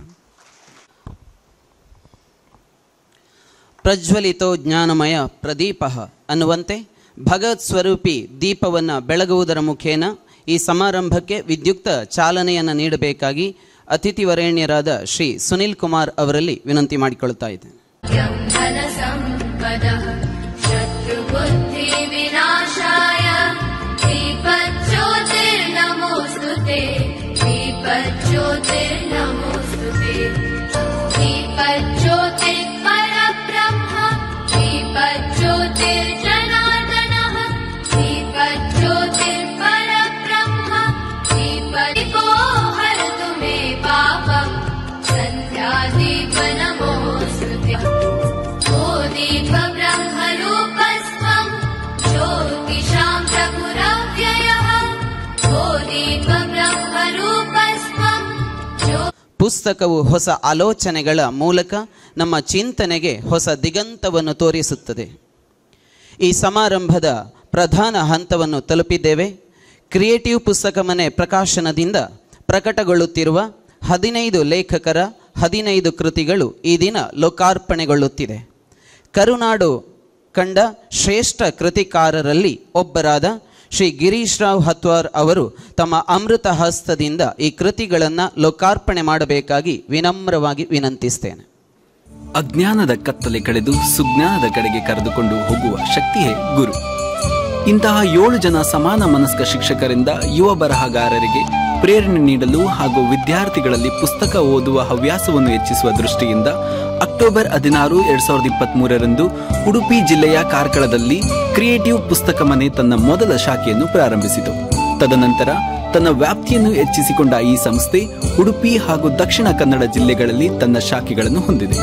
ಪ್ರಜ್ವಲಿತೋ ಜ್ಞಾನಮಯ ಪ್ರದೀಪ ಅನ್ನುವಂತೆ ಭಗವತ್ ಸ್ವರೂಪಿ ದೀಪವನ್ನು ಬೆಳಗುವುದರ ಮುಖೇನ ಈ ಸಮಾರಂಭಕ್ಕೆ ವಿದ್ಯುಕ್ತ ಚಾಲನೆಯನ್ನು ನೀಡಬೇಕಾಗಿ ಅತಿಥಿವರೇಣ್ಯರಾದ ಶ್ರೀ ಸುನಿಲ್ ಕುಮಾರ್ ಅವರಲ್ಲಿ ವಿನಂತಿ ಮಾಡಿಕೊಳ್ಳುತ್ತಾ ಇದ್ದೇನೆ यं धनसम्पदः शत्रुबुद्धिविनाशाय दीपज्योतिर्नमोऽस्तु ते दीपज्योतिर्नमोऽस्तु ते दीपज्योतिर्परब्रह्म दीपज्योतिर्जनार्दनः दीपज्योतिर्परब्रह्म दीपदिको हरतु मे पापम् सन्ध्यादीपनमोऽस्तु ते ओ दीपब्रह्मरूपस्त्वम् ज्योतिषां प्रभुरव्ययः ओ दीपब्रह्मरूपस्त्वम् ज्यो ಪುಸ್ತಕವು ಹೊಸ ಆಲೋಚನೆಗಳ ಮೂಲಕ ನಮ್ಮ ಚಿಂತನೆಗೆ ಹೊಸ ದಿಗಂತವನ್ನು ತೋರಿಸುತ್ತದೆ ಈ ಸಮಾರಂಭದ ಪ್ರಧಾನ ಹಂತವನ್ನು ತಲುಪಿದ್ದೇವೆ ಕ್ರಿಯೇಟಿವ್ ಪುಸ್ತಕ ಮನೆ ಪ್ರಕಾಶನದಿಂದ ಪ್ರಕಟಗೊಳ್ಳುತ್ತಿರುವ ಹದಿನೈದು ಲೇಖಕರ ಹದಿನೈದು ಕೃತಿಗಳು ಈ ದಿನ ಲೋಕಾರ್ಪಣೆಗೊಳ್ಳುತ್ತಿದೆ ಕರುನಾಡು ಕಂಡ ಶ್ರೇಷ್ಠ ಕೃತಿಕಾರರಲ್ಲಿ ಒಬ್ಬರಾದ ಶ್ರೀ ಗಿರೀಶ್ ರಾವ್ ಹತ್ವಾರ್ ಅವರು ತಮ್ಮ ಅಮೃತ ಹಸ್ತದಿಂದ ಈ ಕೃತಿಗಳನ್ನು ಲೋಕಾರ್ಪಣೆ ಮಾಡಬೇಕಾಗಿ ವಿನಮ್ರವಾಗಿ ವಿನಂತಿಸ್ತೇನೆ ಅಜ್ಞಾನದ ಕತ್ತಲೆ ಕಳೆದು ಸುಜ್ಞಾನದ ಕಡೆಗೆ ಕರೆದುಕೊಂಡು ಹೋಗುವ ಶಕ್ತಿಯೇ ಗುರು ಇಂತಹ ಏಳು ಜನ ಸಮಾನ ಮನಸ್ಕ ಶಿಕ್ಷಕರಿಂದ ಯುವ ಬರಹಗಾರರಿಗೆ ಪ್ರೇರಣೆ ನೀಡಲು ಹಾಗೂ ವಿದ್ಯಾರ್ಥಿಗಳಲ್ಲಿ ಪುಸ್ತಕ ಓದುವ ಹವ್ಯಾಸವನ್ನು ಹೆಚ್ಚಿಸುವ ದೃಷ್ಟಿಯಿಂದ ಅಕ್ಟೋಬರ್ ಹದಿನಾರು ಎರಡ್ ಸಾವಿರದ ಇಪ್ಪತ್ತ್ ಮೂರರಂದು ಉಡುಪಿ ಜಿಲ್ಲೆಯ ಕಾರ್ಕಳದಲ್ಲಿ ಕ್ರಿಯೇಟಿವ್ ಪುಸ್ತಕ ಮನೆ ತನ್ನ ಮೊದಲ ಶಾಖೆಯನ್ನು ಪ್ರಾರಂಭಿಸಿತು ತದನಂತರ ತನ್ನ ವ್ಯಾಪ್ತಿಯನ್ನು ಹೆಚ್ಚಿಸಿಕೊಂಡ ಈ ಸಂಸ್ಥೆ ಉಡುಪಿ ಹಾಗೂ ದಕ್ಷಿಣ ಕನ್ನಡ ಜಿಲ್ಲೆಗಳಲ್ಲಿ ತನ್ನ ಶಾಖೆಗಳನ್ನು ಹೊಂದಿದೆ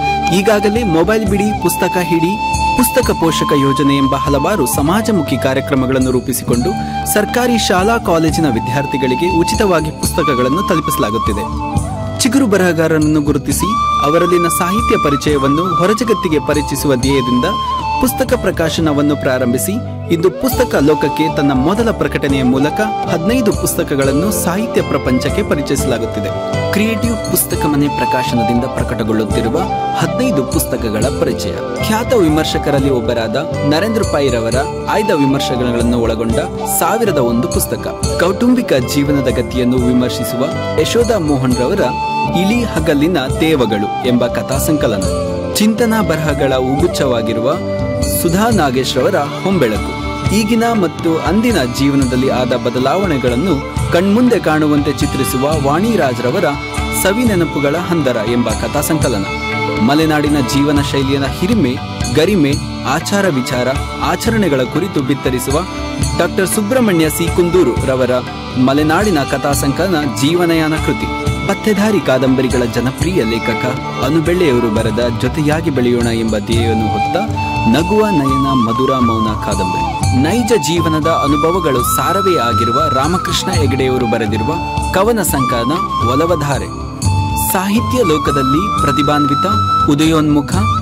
ಈಗಾಗಲೇ ಮೊಬೈಲ್ ಬಿಡಿ ಪುಸ್ತಕ ಹಿಡಿ ಪುಸ್ತಕ ಪೋಷಕ ಯೋಜನೆ ಎಂಬ ಹಲವಾರು ಸಮಾಜಮುಖಿ ಕಾರ್ಯಕ್ರಮಗಳನ್ನು ರೂಪಿಸಿಕೊಂಡು ಸರ್ಕಾರಿ ಶಾಲಾ ಕಾಲೇಜಿನ ವಿದ್ಯಾರ್ಥಿಗಳಿಗೆ ಉಚಿತವಾಗಿ ಪುಸ್ತಕಗಳನ್ನು ತಲುಪಿಸಲಾಗುತ್ತಿದೆ ಚಿಗುರು ಬರಹಗಾರರನ್ನು ಗುರುತಿಸಿ ಅವರಲ್ಲಿನ ಸಾಹಿತ್ಯ ಪರಿಚಯವನ್ನು ಹೊರಜಗತ್ತಿಗೆ ಪರಿಚಯಿಸುವ ಧ್ಯೇಯದಿಂದ ಪುಸ್ತಕ ಪ್ರಕಾಶನವನ್ನು ಪ್ರಾರಂಭಿಸಿ ಇಂದು ಪುಸ್ತಕ ಲೋಕಕ್ಕೆ ತನ್ನ ಮೊದಲ ಪ್ರಕಟಣೆಯ ಮೂಲಕ ಹದಿನೈದು ಪುಸ್ತಕಗಳನ್ನು ಸಾಹಿತ್ಯ ಪ್ರಪಂಚಕ್ಕೆ ಪರಿಚಯಿಸಲಾಗುತ್ತಿದೆ ಕ್ರಿಯೇಟಿವ್ ಪುಸ್ತಕ ಮನೆ ಪ್ರಕಾಶನದಿಂದ ಪ್ರಕಟಗೊಳ್ಳುತ್ತಿರುವ ಹದಿನೈದು ಪುಸ್ತಕಗಳ ಪರಿಚಯ ಖ್ಯಾತ ವಿಮರ್ಶಕರಲ್ಲಿ ಒಬ್ಬರಾದ ನರೇಂದ್ರ ಪೈರವರ ಆಯ್ದ ವಿಮರ್ಶೆಗಳನ್ನು ಒಳಗೊಂಡ ಸಾವಿರದ ಒಂದು ಪುಸ್ತಕ ಕೌಟುಂಬಿಕ ಜೀವನದ ಗತಿಯನ್ನು ವಿಮರ್ಶಿಸುವ ಯಶೋಧ ಮೋಹನ್ ರವರ ಇಲಿ ಹಗಲಿನ ತೇವಗಳು ಎಂಬ ಕಥಾ ಸಂಕಲನ ಚಿಂತನಾ ಬರಹಗಳ ಉಗುಚ್ಛವಾಗಿರುವ ಸುಧಾ ನಾಗೇಶ್ ರವರ ಹೊಂಬೆಳಕು ಈಗಿನ ಮತ್ತು ಅಂದಿನ ಜೀವನದಲ್ಲಿ ಆದ ಬದಲಾವಣೆಗಳನ್ನು ಕಣ್ಮುಂದೆ ಕಾಣುವಂತೆ ಚಿತ್ರಿಸುವ ವಾಣಿರಾಜ್ ರವರ ಸವಿ ನೆನಪುಗಳ ಹಂದರ ಎಂಬ ಕಥಾ ಸಂಕಲನ ಮಲೆನಾಡಿನ ಜೀವನ ಶೈಲಿಯ ಹಿರಿಮೆ ಗರಿಮೆ ಆಚಾರ ವಿಚಾರ ಆಚರಣೆಗಳ ಕುರಿತು ಬಿತ್ತರಿಸುವ ಡಾಕ್ಟರ್ ಸುಬ್ರಹ್ಮಣ್ಯ ಸಿ ಕುಂದೂರು ರವರ ಮಲೆನಾಡಿನ ಕಥಾ ಸಂಕಲನ ಜೀವನಯಾನ ಕೃತಿ ಪತ್ತೆದಾರಿ ಕಾದಂಬರಿಗಳ ಜನಪ್ರಿಯ ಲೇಖಕ ಅನುಬೆಳ್ಳೆಯವರು ಬರೆದ ಜೊತೆಯಾಗಿ ಬೆಳೆಯೋಣ ಎಂಬ ಧ್ಯೇಯವನ್ನು ಹೊತ್ತ ನಗುವ ನಯನ ಮಧುರ ಮೌನ ಕಾದಂಬರಿ ನೈಜ ಜೀವನದ ಅನುಭವಗಳು ಸಾರವೇ ಆಗಿರುವ ರಾಮಕೃಷ್ಣ ಹೆಗಡೆಯವರು ಬರೆದಿರುವ ಕವನ ಸಂಕಲನ ಒಲವಧಾರೆ ಸಾಹಿತ್ಯ ಲೋಕದಲ್ಲಿ ಪ್ರತಿಭಾನ್ವಿತ ಉದಯೋನ್ಮುಖ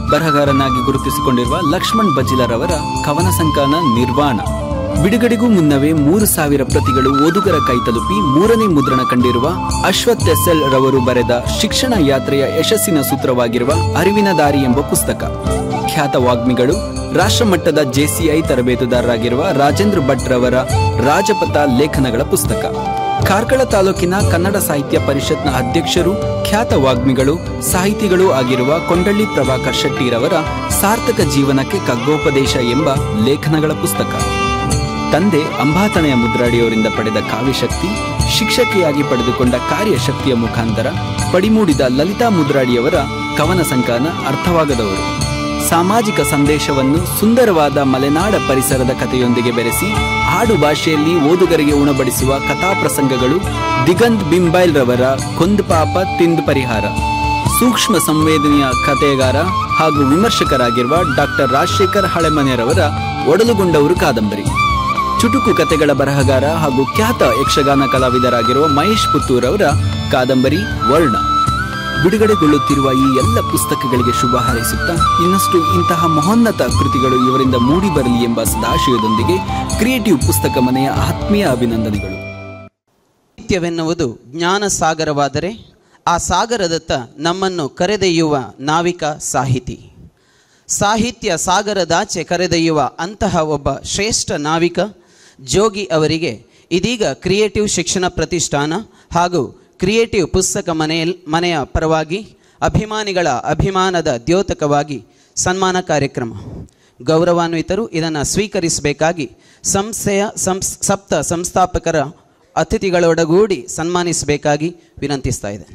ಬರಹಗಾರನಾಗಿ ಗುರುತಿಸಿಕೊಂಡಿರುವ ಲಕ್ಷ್ಮಣ್ ಬಜಿಲರವರ ಕವನ ಸಂಕಲನ ನಿರ್ವಾಣ ಬಿಡುಗಡೆಗೂ ಮುನ್ನವೇ ಮೂರು ಸಾವಿರ ಪ್ರತಿಗಳು ಓದುಗರ ಕೈ ತಲುಪಿ ಮೂರನೇ ಮುದ್ರಣ ಕಂಡಿರುವ ಅಶ್ವಥ್ ಎಸ್ಎಲ್ ರವರು ಬರೆದ ಶಿಕ್ಷಣ ಯಾತ್ರೆಯ ಯಶಸ್ಸಿನ ಸೂತ್ರವಾಗಿರುವ ಅರಿವಿನ ದಾರಿ ಎಂಬ ಪುಸ್ತಕ ಖ್ಯಾತ ವಾಗ್ಮಿಗಳು ರಾಷ್ಟ್ರಮಟ್ಟದ ಜೆಸಿಐ ತರಬೇತುದಾರರಾಗಿರುವ ರಾಜೇಂದ್ರ ಭಟ್ ರವರ ರಾಜಪಥ ಲೇಖನಗಳ ಪುಸ್ತಕ ಕಾರ್ಕಳ ತಾಲೂಕಿನ ಕನ್ನಡ ಸಾಹಿತ್ಯ ಪರಿಷತ್ನ ಅಧ್ಯಕ್ಷರು ಖ್ಯಾತ ವಾಗ್ಮಿಗಳು ಸಾಹಿತಿಗಳೂ ಆಗಿರುವ ಕೊಂಡಳ್ಳಿ ಪ್ರಭಾಕರ್ ಶೆಟ್ಟಿರವರ ಸಾರ್ಥಕ ಜೀವನಕ್ಕೆ ಕಗ್ಗೋಪದೇಶ ಎಂಬ ಲೇಖನಗಳ ಪುಸ್ತಕ ತಂದೆ ಅಂಬಾತನೆಯ ಮುದ್ರಾಡಿಯವರಿಂದ ಪಡೆದ ಕಾವ್ಯಶಕ್ತಿ ಶಿಕ್ಷಕಿಯಾಗಿ ಪಡೆದುಕೊಂಡ ಕಾರ್ಯಶಕ್ತಿಯ ಮುಖಾಂತರ ಪಡಿಮೂಡಿದ ಲಲಿತಾ ಮುದ್ರಾಡಿಯವರ ಕವನ ಸಂಕಲನ ಅರ್ಥವಾಗದವರು ಸಾಮಾಜಿಕ ಸಂದೇಶವನ್ನು ಸುಂದರವಾದ ಮಲೆನಾಡ ಪರಿಸರದ ಕಥೆಯೊಂದಿಗೆ ಬೆರೆಸಿ ಆಡು ಭಾಷೆಯಲ್ಲಿ ಓದುಗರಿಗೆ ಉಣಬಡಿಸುವ ಕಥಾಪ್ರಸಂಗಗಳು ದಿಗಂತ್ ಬಿಂಬೈಲ್ ರವರ ಕೊಂದು ಪಾಪ ತಿಂದು ಪರಿಹಾರ ಸೂಕ್ಷ್ಮ ಸಂವೇದನೆಯ ಕಥೆಗಾರ ಹಾಗೂ ವಿಮರ್ಶಕರಾಗಿರುವ ಡಾಕ್ಟರ್ ರಾಜಶೇಖರ್ ಹಳೆಮನೆರವರ ಒಡಲುಗೊಂಡವರು ಕಾದಂಬರಿ ಚುಟುಕು ಕಥೆಗಳ ಬರಹಗಾರ ಹಾಗೂ ಖ್ಯಾತ ಯಕ್ಷಗಾನ ಕಲಾವಿದರಾಗಿರುವ ಮಹೇಶ್ ಪುತ್ತೂರ್ ಅವರ ಕಾದಂಬರಿ ವರ್ಣ ಬಿಡುಗಡೆಗೊಳ್ಳುತ್ತಿರುವ ಈ ಎಲ್ಲ ಪುಸ್ತಕಗಳಿಗೆ ಶುಭ ಹಾರೈಸುತ್ತಾ ಇನ್ನಷ್ಟು ಇಂತಹ ಮಹೋನ್ನತ ಕೃತಿಗಳು ಇವರಿಂದ ಮೂಡಿ ಬರಲಿ ಎಂಬ ಸದಾಶಯದೊಂದಿಗೆ ಕ್ರಿಯೇಟಿವ್ ಪುಸ್ತಕ ಮನೆಯ ಆತ್ಮೀಯ ಅಭಿನಂದನೆಗಳು ಸಾಹಿತ್ಯವೆನ್ನುವುದು ಜ್ಞಾನ ಸಾಗರವಾದರೆ ಆ ಸಾಗರದತ್ತ ನಮ್ಮನ್ನು ಕರೆದೊಯ್ಯುವ ನಾವಿಕ ಸಾಹಿತಿ ಸಾಹಿತ್ಯ ಸಾಗರದಾಚೆ ಕರೆದೊಯ್ಯುವ ಅಂತಹ ಒಬ್ಬ ಶ್ರೇಷ್ಠ ನಾವಿಕ ಜೋಗಿ ಅವರಿಗೆ ಇದೀಗ ಕ್ರಿಯೇಟಿವ್ ಶಿಕ್ಷಣ ಪ್ರತಿಷ್ಠಾನ ಹಾಗೂ ಕ್ರಿಯೇಟಿವ್ ಪುಸ್ತಕ ಮನೆಯಲ್ ಮನೆಯ ಪರವಾಗಿ ಅಭಿಮಾನಿಗಳ ಅಭಿಮಾನದ ದ್ಯೋತಕವಾಗಿ ಸನ್ಮಾನ ಕಾರ್ಯಕ್ರಮ ಗೌರವಾನ್ವಿತರು ಇದನ್ನು ಸ್ವೀಕರಿಸಬೇಕಾಗಿ ಸಂಸ್ಥೆಯ ಸಂಸ್ ಸಪ್ತ ಸಂಸ್ಥಾಪಕರ ಅತಿಥಿಗಳೊಡಗೂಡಿ ಸನ್ಮಾನಿಸಬೇಕಾಗಿ ವಿನಂತಿಸ್ತಾ ಇದ್ದೇನೆ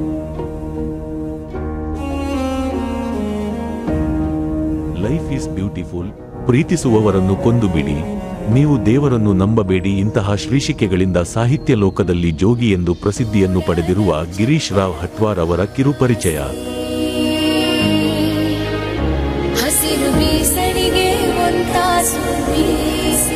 ಲೈಫ್ ಈಸ್ ಬ್ಯೂಟಿಫುಲ್ ಪ್ರೀತಿಸುವವರನ್ನು ಕೊಂದು ಬಿಡಿ ನೀವು ದೇವರನ್ನು ನಂಬಬೇಡಿ ಇಂತಹ ಶ್ರೀಶಿಕೆಗಳಿಂದ ಸಾಹಿತ್ಯ ಲೋಕದಲ್ಲಿ ಜೋಗಿ ಎಂದು ಪ್ರಸಿದ್ಧಿಯನ್ನು ಪಡೆದಿರುವ ಗಿರೀಶ್ ರಾವ್ ಹಟ್ವಾರ್ ಅವರ ಕಿರುಪರಿಚಯ ಹಸಿರು ಬೀಸಣಿಗೆ ಒಂತಾಸು ಬೀಸಿ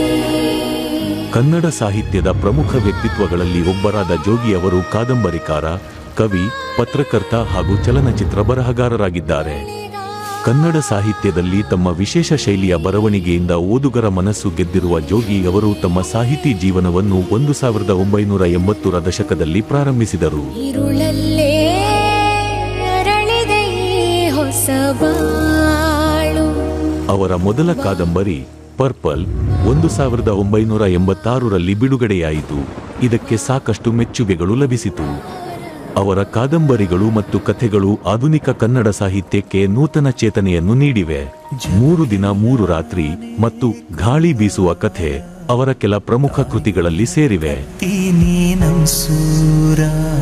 ಕನ್ನಡ ಸಾಹಿತ್ಯದ ಪ್ರಮುಖ ವ್ಯಕ್ತಿತ್ವಗಳಲ್ಲಿ ಒಬ್ಬರಾದ ಜೋಗಿ ಅವರು ಕಾದಂಬರಿಕಾರ ಕವಿ ಪತ್ರಕರ್ತ ಹಾಗೂ ಚಲನಚಿತ್ರ ಬರಹಗಾರರಾಗಿದ್ದಾರೆ ಕನ್ನಡ ಸಾಹಿತ್ಯದಲ್ಲಿ ತಮ್ಮ ವಿಶೇಷ ಶೈಲಿಯ ಬರವಣಿಗೆಯಿಂದ ಓದುಗರ ಮನಸ್ಸು ಗೆದ್ದಿರುವ ಜೋಗಿ ಅವರು ತಮ್ಮ ಸಾಹಿತಿ ಜೀವನವನ್ನು ಒಂದು ಸಾವಿರದ ಒಂಬೈನೂರ ಎಂಬತ್ತರ ದಶಕದಲ್ಲಿ ಪ್ರಾರಂಭಿಸಿದರು ഇരുളല്ലേ ಅರಳಿದೆ ಈ ಹೊಸ ಬಾಳು ಅವರ ಮೊದಲ ಕಾದಂಬರಿ ಪರ್ಪಲ್ ಒಂದು ಸಾವಿರದ ಒಂಬೈನೂರ ಎಂಬತ್ತಾರರಲ್ಲಿ ಬಿಡುಗಡೆಯಾಯಿತು ಇದಕ್ಕೆ ಸಾಕಷ್ಟು ಮೆಚ್ಚುಗೆಗಳು ಲಭಿಸಿತು ಅವರ ಕಾದಂಬರಿಗಳು ಮತ್ತು ಕಥೆಗಳು ಆಧುನಿಕ ಕನ್ನಡ ಸಾಹಿತ್ಯಕ್ಕೆ ನೂತನ ಚೇತನೆಯನ್ನು ನೀಡಿವೆ ಮೂರು ದಿನ ಮೂರು ರಾತ್ರಿ ಮತ್ತು ಗಾಳಿ ಬೀಸುವ ಕಥೆ ಅವರ ಕೆಲ ಪ್ರಮುಖ ಕೃತಿಗಳಲ್ಲಿ ಸೇರಿವೆ ನೀನಂ ಸೂರ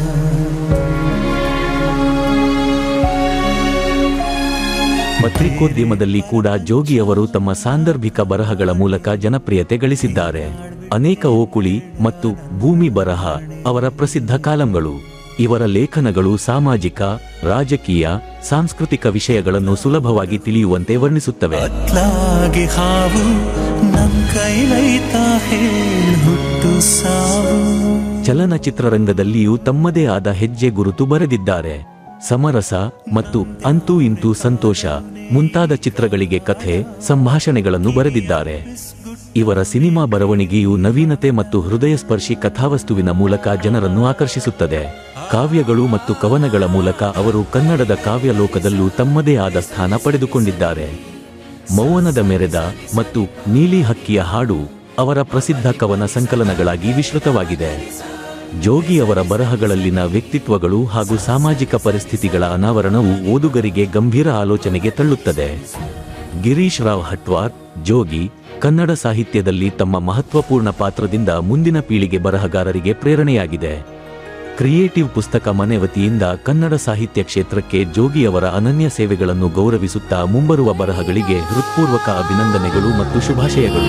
ಪತ್ರಿಕೋದ್ಯಮದಲ್ಲಿ ಕೂಡ ಜೋಗಿ ಅವರು ತಮ್ಮ ಸಾಂದರ್ಭಿಕ ಬರಹಗಳ ಮೂಲಕ ಜನಪ್ರಿಯತೆ ಗಳಿಸಿದ್ದಾರೆ ಅನೇಕ ಓಕುಳಿ ಮತ್ತು ಭೂಮಿ ಬರಹ ಅವರ ಪ್ರಸಿದ್ಧ ಕಾಲಂಗಳು ಇವರ ಲೇಖನಗಳು ಸಾಮಾಜಿಕ ರಾಜಕೀಯ ಸಾಂಸ್ಕೃತಿಕ ವಿಷಯಗಳನ್ನು ಸುಲಭವಾಗಿ ತಿಳಿಯುವಂತೆ ವರ್ಣಿಸುತ್ತವೆ ಅತ್ಲಾಗೆ ಹಾವು ನಮ್ ಕೈಲೈತ ಹೇಳ್ ಹುಟ್ಟು ಸಾವು ಚಲನಚಿತ್ರರಂಗದಲ್ಲಿಯೂ ತಮ್ಮದೇ ಆದ ಹೆಜ್ಜೆ ಗುರುತು ಬರೆದಿದ್ದಾರೆ ಸಮರಸ ಮತ್ತು ಅಂತೂ ಇಂತೂ ಸಂತೋಷ ಮುಂತಾದ ಚಿತ್ರಗಳಿಗೆ ಕಥೆ ಸಂಭಾಷಣೆಗಳನ್ನು ಬರೆದಿದ್ದಾರೆ ಇವರ ಸಿನಿಮಾ ಬರವಣಿಗೆಯು ನವೀನತೆ ಮತ್ತು ಹೃದಯಸ್ಪರ್ಶಿ ಕಥಾವಸ್ತುವಿನ ಮೂಲಕ ಜನರನ್ನು ಆಕರ್ಷಿಸುತ್ತದೆ ಕಾವ್ಯಗಳು ಮತ್ತು ಕವನಗಳ ಮೂಲಕ ಅವರು ಕನ್ನಡದ ಕಾವ್ಯ ಲೋಕದಲ್ಲೂ ತಮ್ಮದೇ ಆದ ಸ್ಥಾನ ಪಡೆದುಕೊಂಡಿದ್ದಾರೆ ಮೌನದ ಮೆರೆದ ಮತ್ತು ನೀಲಿ ಹಕ್ಕಿಯ ಹಾಡು ಅವರ ಪ್ರಸಿದ್ಧ ಕವನ ಸಂಕಲನಗಳಾಗಿ ವಿಶ್ರುತವಾಗಿದೆ ಜೋಗಿ ಅವರ ಬರಹಗಳಲ್ಲಿನ ವ್ಯಕ್ತಿತ್ವಗಳು ಹಾಗೂ ಸಾಮಾಜಿಕ ಪರಿಸ್ಥಿತಿಗಳ ಅನಾವರಣವು ಓದುಗರಿಗೆ ಗಂಭೀರ ಆಲೋಚನೆಗೆ ತಳ್ಳುತ್ತದೆ ಗಿರೀಶ್ ರಾವ್ ಹಟ್ವಾರ್ ಜೋಗಿ ಕನ್ನಡ ಸಾಹಿತ್ಯದಲ್ಲಿ ತಮ್ಮ ಮಹತ್ವಪೂರ್ಣ ಪಾತ್ರದಿಂದ ಮುಂದಿನ ಪೀಳಿಗೆ ಬರಹಗಾರರಿಗೆ ಪ್ರೇರಣೆಯಾಗಿದೆ ಕ್ರಿಯೇಟಿವ್ ಪುಸ್ತಕ ಮನೆ ವತಿಯಿಂದ ಕನ್ನಡ ಸಾಹಿತ್ಯ ಕ್ಷೇತ್ರಕ್ಕೆ ಜೋಗಿ ಅವರ ಅನನ್ಯ ಸೇವೆಗಳನ್ನು ಗೌರವಿಸುತ್ತಾ ಮುಂಬರುವ ಬರಹಗಳಿಗೆ ಹೃತ್ಪೂರ್ವಕ ಅಭಿನಂದನೆಗಳು ಮತ್ತು ಶುಭಾಶಯಗಳು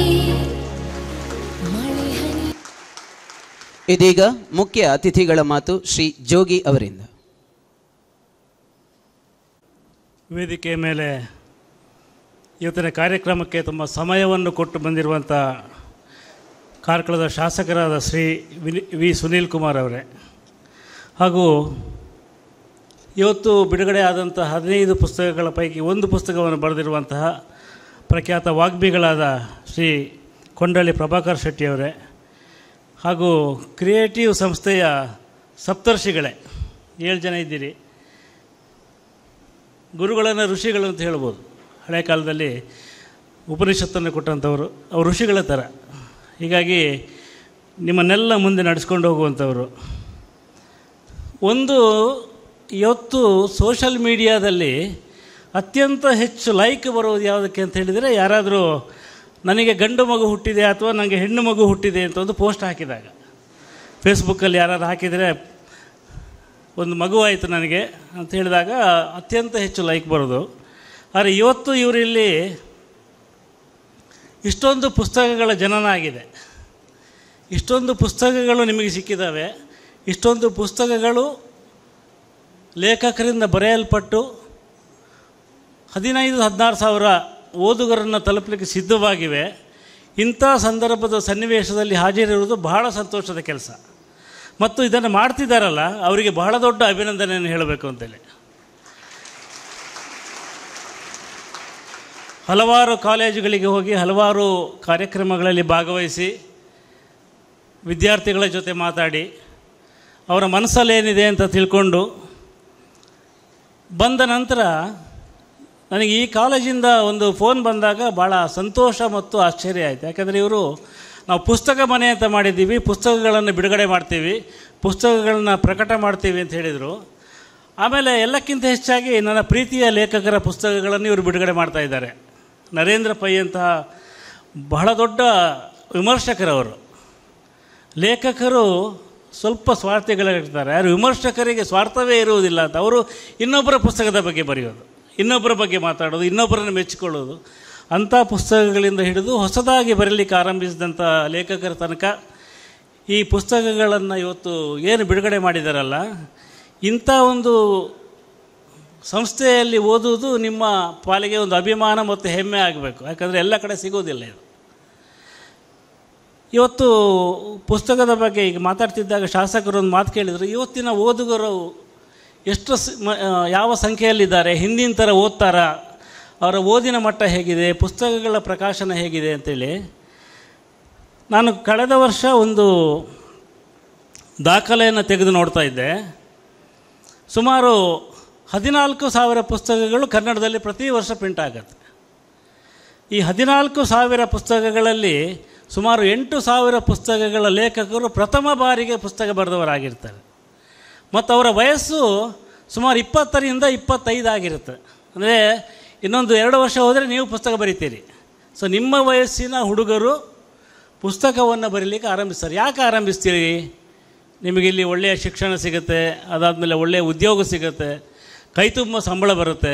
ಇದೀಗ ಮುಖ್ಯ ಅತಿಥಿಗಳ ಮಾತು ಶ್ರೀ ಜೋಗಿ ಅವರಿಂದ ವೇದಿಕೆಯ ಮೇಲೆ ಇವತ್ತಿನ ಕಾರ್ಯಕ್ರಮಕ್ಕೆ ತುಂಬ ಸಮಯವನ್ನು ಕೊಟ್ಟು ಬಂದಿರುವಂಥ ಕಾರ್ಕಳದ ಶಾಸಕರಾದ ಶ್ರೀ ವಿನಿ ವಿ ಸುನೀಲ್ ಕುಮಾರ್ ಅವರೇ ಹಾಗೂ ಇವತ್ತು ಬಿಡುಗಡೆ ಆದಂಥ ಹದಿನೈದು ಪುಸ್ತಕಗಳ ಪೈಕಿ ಒಂದು ಪುಸ್ತಕವನ್ನು ಬರೆದಿರುವಂತಹ ಪ್ರಖ್ಯಾತ ವಾಗ್ಮಿಗಳಾದ ಶ್ರೀ ಕೊಂಡಳ್ಳಿ ಪ್ರಭಾಕರ್ ಶೆಟ್ಟಿಯವರೇ ಹಾಗೂ ಕ್ರಿಯೇಟಿವ್ ಸಂಸ್ಥೆಯ ಸಪ್ತರ್ಷಿಗಳೇ ಏಳು ಜನ ಇದ್ದೀರಿ ಗುರುಗಳನ್ನು ಋಷಿಗಳು ಅಂತ ಹೇಳ್ಬೋದು ಹಳೆ ಕಾಲದಲ್ಲಿ ಉಪನಿಷತ್ತನ್ನು ಕೊಟ್ಟಂಥವರು ಅವರು ಋಷಿಗಳ ಥರ ಹೀಗಾಗಿ ನಿಮ್ಮನ್ನೆಲ್ಲ ಮುಂದೆ ನಡೆಸ್ಕೊಂಡು ಹೋಗುವಂಥವರು ಒಂದು ಇವತ್ತು ಸೋಷಲ್ ಮೀಡಿಯಾದಲ್ಲಿ ಅತ್ಯಂತ ಹೆಚ್ಚು ಲೈಕ್ ಬರೋದು ಯಾವುದಕ್ಕೆ ಅಂತ ಹೇಳಿದರೆ ಯಾರಾದರೂ ನನಗೆ ಗಂಡು ಮಗು ಹುಟ್ಟಿದೆ ಅಥವಾ ನನಗೆ ಹೆಣ್ಣು ಮಗು ಹುಟ್ಟಿದೆ ಅಂತ ಒಂದು ಪೋಸ್ಟ್ ಹಾಕಿದಾಗ ಫೇಸ್ಬುಕ್ಕಲ್ಲಿ ಯಾರಾದ್ರು ಹಾಕಿದರೆ ಒಂದು ಮಗು ಆಯಿತು ನನಗೆ ಅಂತ ಹೇಳಿದಾಗ ಅತ್ಯಂತ ಹೆಚ್ಚು ಲೈಕ್ ಬರೋದು ಆದರೆ ಇವತ್ತು ಇವರಿಲ್ಲಿ ಇಷ್ಟೊಂದು ಪುಸ್ತಕಗಳ ಜನನ ಆಗಿದೆ ಇಷ್ಟೊಂದು ಪುಸ್ತಕಗಳು ನಿಮಗೆ ಸಿಕ್ಕಿದ್ದಾವೆ ಇಷ್ಟೊಂದು ಪುಸ್ತಕಗಳು ಲೇಖಕರಿಂದ ಬರೆಯಲ್ಪಟ್ಟು ಹದಿನೈದು ಹದಿನಾರು ಸಾವಿರ ಓದುಗರನ್ನು ತಲುಪಲಿಕ್ಕೆ ಸಿದ್ಧವಾಗಿವೆ ಇಂಥ ಸಂದರ್ಭದ ಸನ್ನಿವೇಶದಲ್ಲಿ ಹಾಜರಿರುವುದು ಬಹಳ ಸಂತೋಷದ ಕೆಲಸ ಮತ್ತು ಇದನ್ನು ಮಾಡ್ತಿದ್ದಾರಲ್ಲ ಅವರಿಗೆ ಬಹಳ ದೊಡ್ಡ ಅಭಿನಂದನೆಯನ್ನು ಹೇಳಬೇಕು ಅಂತೇಳಿ ಹಲವಾರು ಕಾಲೇಜುಗಳಿಗೆ ಹೋಗಿ ಹಲವಾರು ಕಾರ್ಯಕ್ರಮಗಳಲ್ಲಿ ಭಾಗವಹಿಸಿ ವಿದ್ಯಾರ್ಥಿಗಳ ಜೊತೆ ಮಾತಾಡಿ ಅವರ ಮನಸ್ಸಲ್ಲೇನಿದೆ ಅಂತ ತಿಳ್ಕೊಂಡು ಬಂದ ನಂತರ ನನಗೆ ಈ ಕಾಲೇಜಿಂದ ಒಂದು ಫೋನ್ ಬಂದಾಗ ಭಾಳ ಸಂತೋಷ ಮತ್ತು ಆಶ್ಚರ್ಯ ಆಯಿತು ಯಾಕಂದರೆ ಇವರು ನಾವು ಪುಸ್ತಕ ಮನೆ ಅಂತ ಮಾಡಿದ್ದೀವಿ ಪುಸ್ತಕಗಳನ್ನು ಬಿಡುಗಡೆ ಮಾಡ್ತೀವಿ ಪುಸ್ತಕಗಳನ್ನ ಪ್ರಕಟ ಮಾಡ್ತೀವಿ ಅಂತ ಹೇಳಿದರು ಆಮೇಲೆ ಎಲ್ಲಕ್ಕಿಂತ ಹೆಚ್ಚಾಗಿ ನನ್ನ ಪ್ರೀತಿಯ ಲೇಖಕರ ಪುಸ್ತಕಗಳನ್ನು ಇವರು ಬಿಡುಗಡೆ ಮಾಡ್ತಾ ಇದ್ದಾರೆ ನರೇಂದ್ರ ಪೈ ಅಂತಹ ಬಹಳ ದೊಡ್ಡ ವಿಮರ್ಶಕರವರು ಲೇಖಕರು ಸ್ವಲ್ಪ ಸ್ವಾರ್ಥಿಗಳಿರ್ತಾರೆ ಯಾರು ವಿಮರ್ಶಕರಿಗೆ ಸ್ವಾರ್ಥವೇ ಇರುವುದಿಲ್ಲ ಅಂತ ಅವರು ಇನ್ನೊಬ್ಬರ ಪುಸ್ತಕದ ಬಗ್ಗೆ ಬರೆಯೋದು ಇನ್ನೊಬ್ಬರ ಬಗ್ಗೆ ಮಾತಾಡೋದು ಇನ್ನೊಬ್ಬರನ್ನು ಮೆಚ್ಚಿಕೊಳ್ಳೋದು ಅಂಥ ಪುಸ್ತಕಗಳಿಂದ ಹಿಡಿದು ಹೊಸದಾಗಿ ಬರೀಲಿಕ್ಕೆ ಆರಂಭಿಸಿದಂಥ ಲೇಖಕರ ತನಕ ಈ ಪುಸ್ತಕಗಳನ್ನು ಇವತ್ತು ಏನು ಬಿಡುಗಡೆ ಮಾಡಿದಾರಲ್ಲ ಇಂಥ ಒಂದು ಸಂಸ್ಥೆಯಲ್ಲಿ ಓದುವುದು ನಿಮ್ಮ ಪಾಲಿಗೆ ಒಂದು ಅಭಿಮಾನ ಮತ್ತು ಹೆಮ್ಮೆ ಆಗಬೇಕು ಯಾಕಂದರೆ ಎಲ್ಲ ಕಡೆ ಸಿಗೋದಿಲ್ಲ ಇದು ಇವತ್ತು ಪುಸ್ತಕದ ಬಗ್ಗೆ ಈಗ ಮಾತಾಡ್ತಿದ್ದಾಗ ಶಾಸಕರು ಒಂದು ಮಾತು ಕೇಳಿದರು ಇವತ್ತಿನ ಓದುಗರು ಎಷ್ಟು ಸ- ಮ- ಆ, ಯಾವ ಸಂಖ್ಯೆಯಲ್ಲಿದ್ದಾರೆ ಹಿಂದಿನ ಥರ ಓದ್ತಾರಾ ಅವರ ಓದಿನ ಮಟ್ಟ ಹೇಗಿದೆ ಪುಸ್ತಕಗಳ ಪ್ರಕಾಶನ ಹೇಗಿದೆ ಅಂತೇಳಿ ನಾನು ಕಳೆದ ವರ್ಷ ಒಂದು ದಾಖಲೆಯನ್ನು ತೆಗೆದು ನೋಡ್ತಾ ಇದ್ದೆ ಸುಮಾರು ಹದಿನಾಲ್ಕು ಸಾವಿರ ಪುಸ್ತಕಗಳು ಕನ್ನಡದಲ್ಲಿ ಪ್ರತಿ ವರ್ಷ ಪ್ರಿಂಟ್ ಆಗುತ್ತೆ ಈ ಹದಿನಾಲ್ಕು ಸಾವಿರ ಪುಸ್ತಕಗಳಲ್ಲಿ ಸುಮಾರು ಎಂಟು ಸಾವಿರ ಪುಸ್ತಕಗಳ ಲೇಖಕರು ಪ್ರಥಮ ಬಾರಿಗೆ ಪುಸ್ತಕ ಬರೆದವರಾಗಿರ್ತಾರೆ ಮತ್ತು ಅವರ ವಯಸ್ಸು ಸುಮಾರು ಇಪ್ಪತ್ತರಿಂದ ಇಪ್ಪತ್ತೈದು ಆಗಿರುತ್ತೆ ಅಂದರೆ ಇನ್ನೊಂದು ಎರಡು ವರ್ಷ ಹೋದರೆ ನೀವು ಪುಸ್ತಕ ಬರಿತೀರಿ ಸೊ ನಿಮ್ಮ ವಯಸ್ಸಿನ ಹುಡುಗರು ಪುಸ್ತಕವನ್ನು ಬರೀಲಿಕ್ಕೆ ಆರಂಭಿಸ್ತಾರೆ ಯಾಕೆ ಆರಂಭಿಸ್ತೀರಿ ನಿಮಗೆ ಇಲ್ಲಿ ಒಳ್ಳೆಯ ಶಿಕ್ಷಣ ಸಿಗುತ್ತೆ ಅದಾದಮೇಲೆ ಒಳ್ಳೆಯ ಉದ್ಯೋಗ ಸಿಗುತ್ತೆ ಕೈ ತುಂಬ ಸಂಬಳ ಬರುತ್ತೆ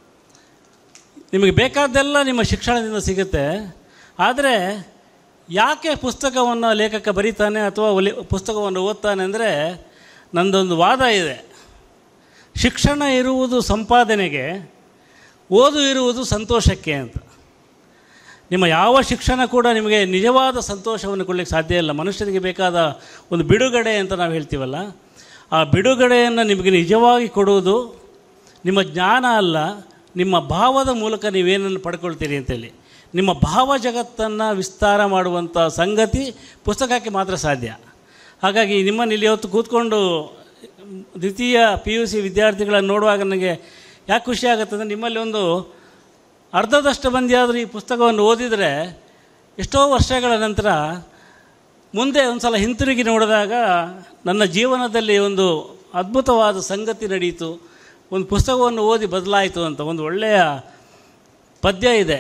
ನಿಮಗೆ ಬೇಕಾದ್ದೆಲ್ಲ ನಿಮ್ಮ ಶಿಕ್ಷಣದಿಂದ ಸಿಗುತ್ತೆ ಆದರೆ ಯಾಕೆ ಪುಸ್ತಕವನ್ನು ಲೇಖಕ ಬರೀತಾನೆ ಅಥವಾ ಒಲಿ ಪುಸ್ತಕವನ್ನು ಓದ್ತಾನೆ ಅಂದರೆ ನಂದೊಂದು ವಾದ ಇದೆ ಶಿಕ್ಷಣ ಇರುವುದು ಸಂಪಾದನೆಗೆ ಓದು ಇರುವುದು ಸಂತೋಷಕ್ಕೆ ಅಂತ ನಿಮ್ಮ ಯಾವ ಶಿಕ್ಷಣ ಕೂಡ ನಿಮಗೆ ನಿಜವಾದ ಸಂತೋಷವನ್ನು ಕೊಡಲಿಕ್ಕೆ ಸಾಧ್ಯ ಇಲ್ಲ ಮನುಷ್ಯನಿಗೆ ಬೇಕಾದ ಒಂದು ಬಿಡುಗಡೆ ಅಂತ ನಾವು ಹೇಳ್ತೀವಲ್ಲ ಆ ಬಿಡುಗಡೆಯನ್ನು ನಿಮಗೆ ನಿಜವಾಗಿ ಕೊಡುವುದು ನಿಮ್ಮ ಜ್ಞಾನ ಅಲ್ಲ ನಿಮ್ಮ ಭಾವದ ಮೂಲಕ ನೀವೇನನ್ನು ಪಡ್ಕೊಳ್ತೀರಿ ಅಂತೇಳಿ ನಿಮ್ಮ ಭಾವ ಜಗತ್ತನ್ನು ವಿಸ್ತಾರ ಮಾಡುವಂಥ ಸಂಗತಿ ಪುಸ್ತಕಕ್ಕೆ ಮಾತ್ರ ಸಾಧ್ಯ ಹಾಗಾಗಿ ನಿಮ್ಮನ್ನು ಇಲ್ಲಿ ಇವತ್ತು ಕೂತ್ಕೊಂಡು ದ್ವಿತೀಯ ಪಿ ಯು ಸಿ ವಿದ್ಯಾರ್ಥಿಗಳನ್ನು ನೋಡುವಾಗ ನನಗೆ ಯಾಕೆ ಖುಷಿ ಆಗುತ್ತೆ ಅಂದರೆ ನಿಮ್ಮಲ್ಲಿ ಒಂದು ಅರ್ಧದಷ್ಟು ಮಂದಿ ಆದರೂ ಈ ಪುಸ್ತಕವನ್ನು ಓದಿದರೆ ಎಷ್ಟೋ ವರ್ಷಗಳ ನಂತರ ಮುಂದೆ ಒಂದು ಸಲ ಹಿಂತಿರುಗಿ ನೋಡಿದಾಗ ನನ್ನ ಜೀವನದಲ್ಲಿ ಒಂದು ಅದ್ಭುತವಾದ ಸಂಗತಿ ನಡೆಯಿತು ಒಂದು ಪುಸ್ತಕವನ್ನು ಓದಿ ಬದಲಾಯಿತು ಅಂತ ಒಂದು ಒಳ್ಳೆಯ ಪದ್ಯ ಇದೆ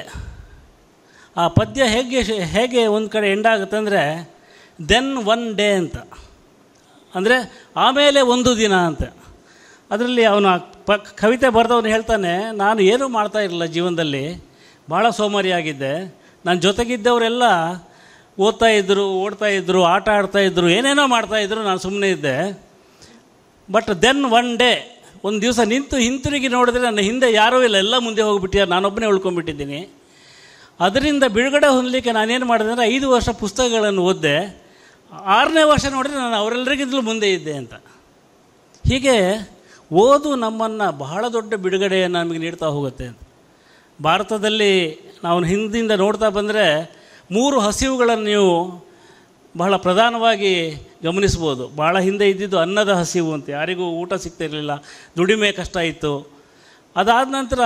ಆ ಪದ್ಯ ಹೇಗೆ ಹೇಗೆ ಒಂದು ಕಡೆ ಎಂಡಾಗುತ್ತೆ ಅಂದರೆ ದೆನ್ ಒನ್ ಡೇ ಅಂತ ಅಂದರೆ ಆಮೇಲೆ ಒಂದು ದಿನ ಅಂತ ಅದರಲ್ಲಿ ಅವನು ಆ ಪ ಕವಿತೆ ಬರೆದವನು ಹೇಳ್ತಾನೆ ನಾನು ಏನೂ ಮಾಡ್ತಾ ಇರಲಿಲ್ಲ ಜೀವನದಲ್ಲಿ ಭಾಳ ಸೋಮಾರಿಯಾಗಿದ್ದೆ ನನ್ನ ಜೊತೆಗಿದ್ದವರೆಲ್ಲ ಓದ್ತಾ ಇದ್ದರು ಓಡ್ತಾ ಇದ್ದರು ಆಟ ಆಡ್ತಾ ಇದ್ದರು ಏನೇನೋ ಮಾಡ್ತಾಯಿದ್ರು ನಾನು ಸುಮ್ಮನೆ ಇದ್ದೆ ಬಟ್ ದೆನ್ ಒನ್ ಡೇ ಒಂದು ದಿವಸ ನಿಂತು ಹಿಂತಿರುಗಿ ನೋಡಿದ್ರೆ ನನ್ನ ಹಿಂದೆ ಯಾರೂ ಇಲ್ಲ ಎಲ್ಲ ಮುಂದೆ ಹೋಗಿಬಿಟ್ಟಿದ್ದಾರೆ ನಾನೊಬ್ಬನೇ ಉಳ್ಕೊಂಡ್ಬಿಟ್ಟಿದ್ದೀನಿ ಅದರಿಂದ ಬಿಡುಗಡೆ ಹೊಂದಲಿಕ್ಕೆ ನಾನೇನು ಮಾಡಿದೆ ಅಂದರೆ ಐದು ವರ್ಷ ಪುಸ್ತಕಗಳನ್ನು ಓದಿದೆ ಆರನೇ ವರ್ಷ ನೋಡಿದ್ರೆ ನಾನು ಅವರೆಲ್ಲರಿಗಿಂತಲೂ ಮುಂದೆ ಇದ್ದೆ ಅಂತ ಹೀಗೆ ಓದು ನಮ್ಮನ್ನು ಬಹಳ ದೊಡ್ಡ ಬಿಡುಗಡೆಯನ್ನು ನಮಗೆ ನೀಡ್ತಾ ಹೋಗುತ್ತೆ ಅಂತ ಭಾರತದಲ್ಲಿ ನಾವು ಹಿಂದಿಂದ ನೋಡ್ತಾ ಬಂದರೆ ಮೂರು ಹಸಿವುಗಳನ್ನು ನೀವು ಬಹಳ ಪ್ರಧಾನವಾಗಿ ಗಮನಿಸ್ಬೋದು ಭಾಳ ಹಿಂದೆ ಇದ್ದಿದ್ದು ಅನ್ನದ ಹಸಿವು ಅಂತ ಯಾರಿಗೂ ಊಟ ಸಿಗ್ತಾ ಇರಲಿಲ್ಲ ದುಡಿಮೆ ಕಷ್ಟ ಇತ್ತು ಅದಾದ ನಂತರ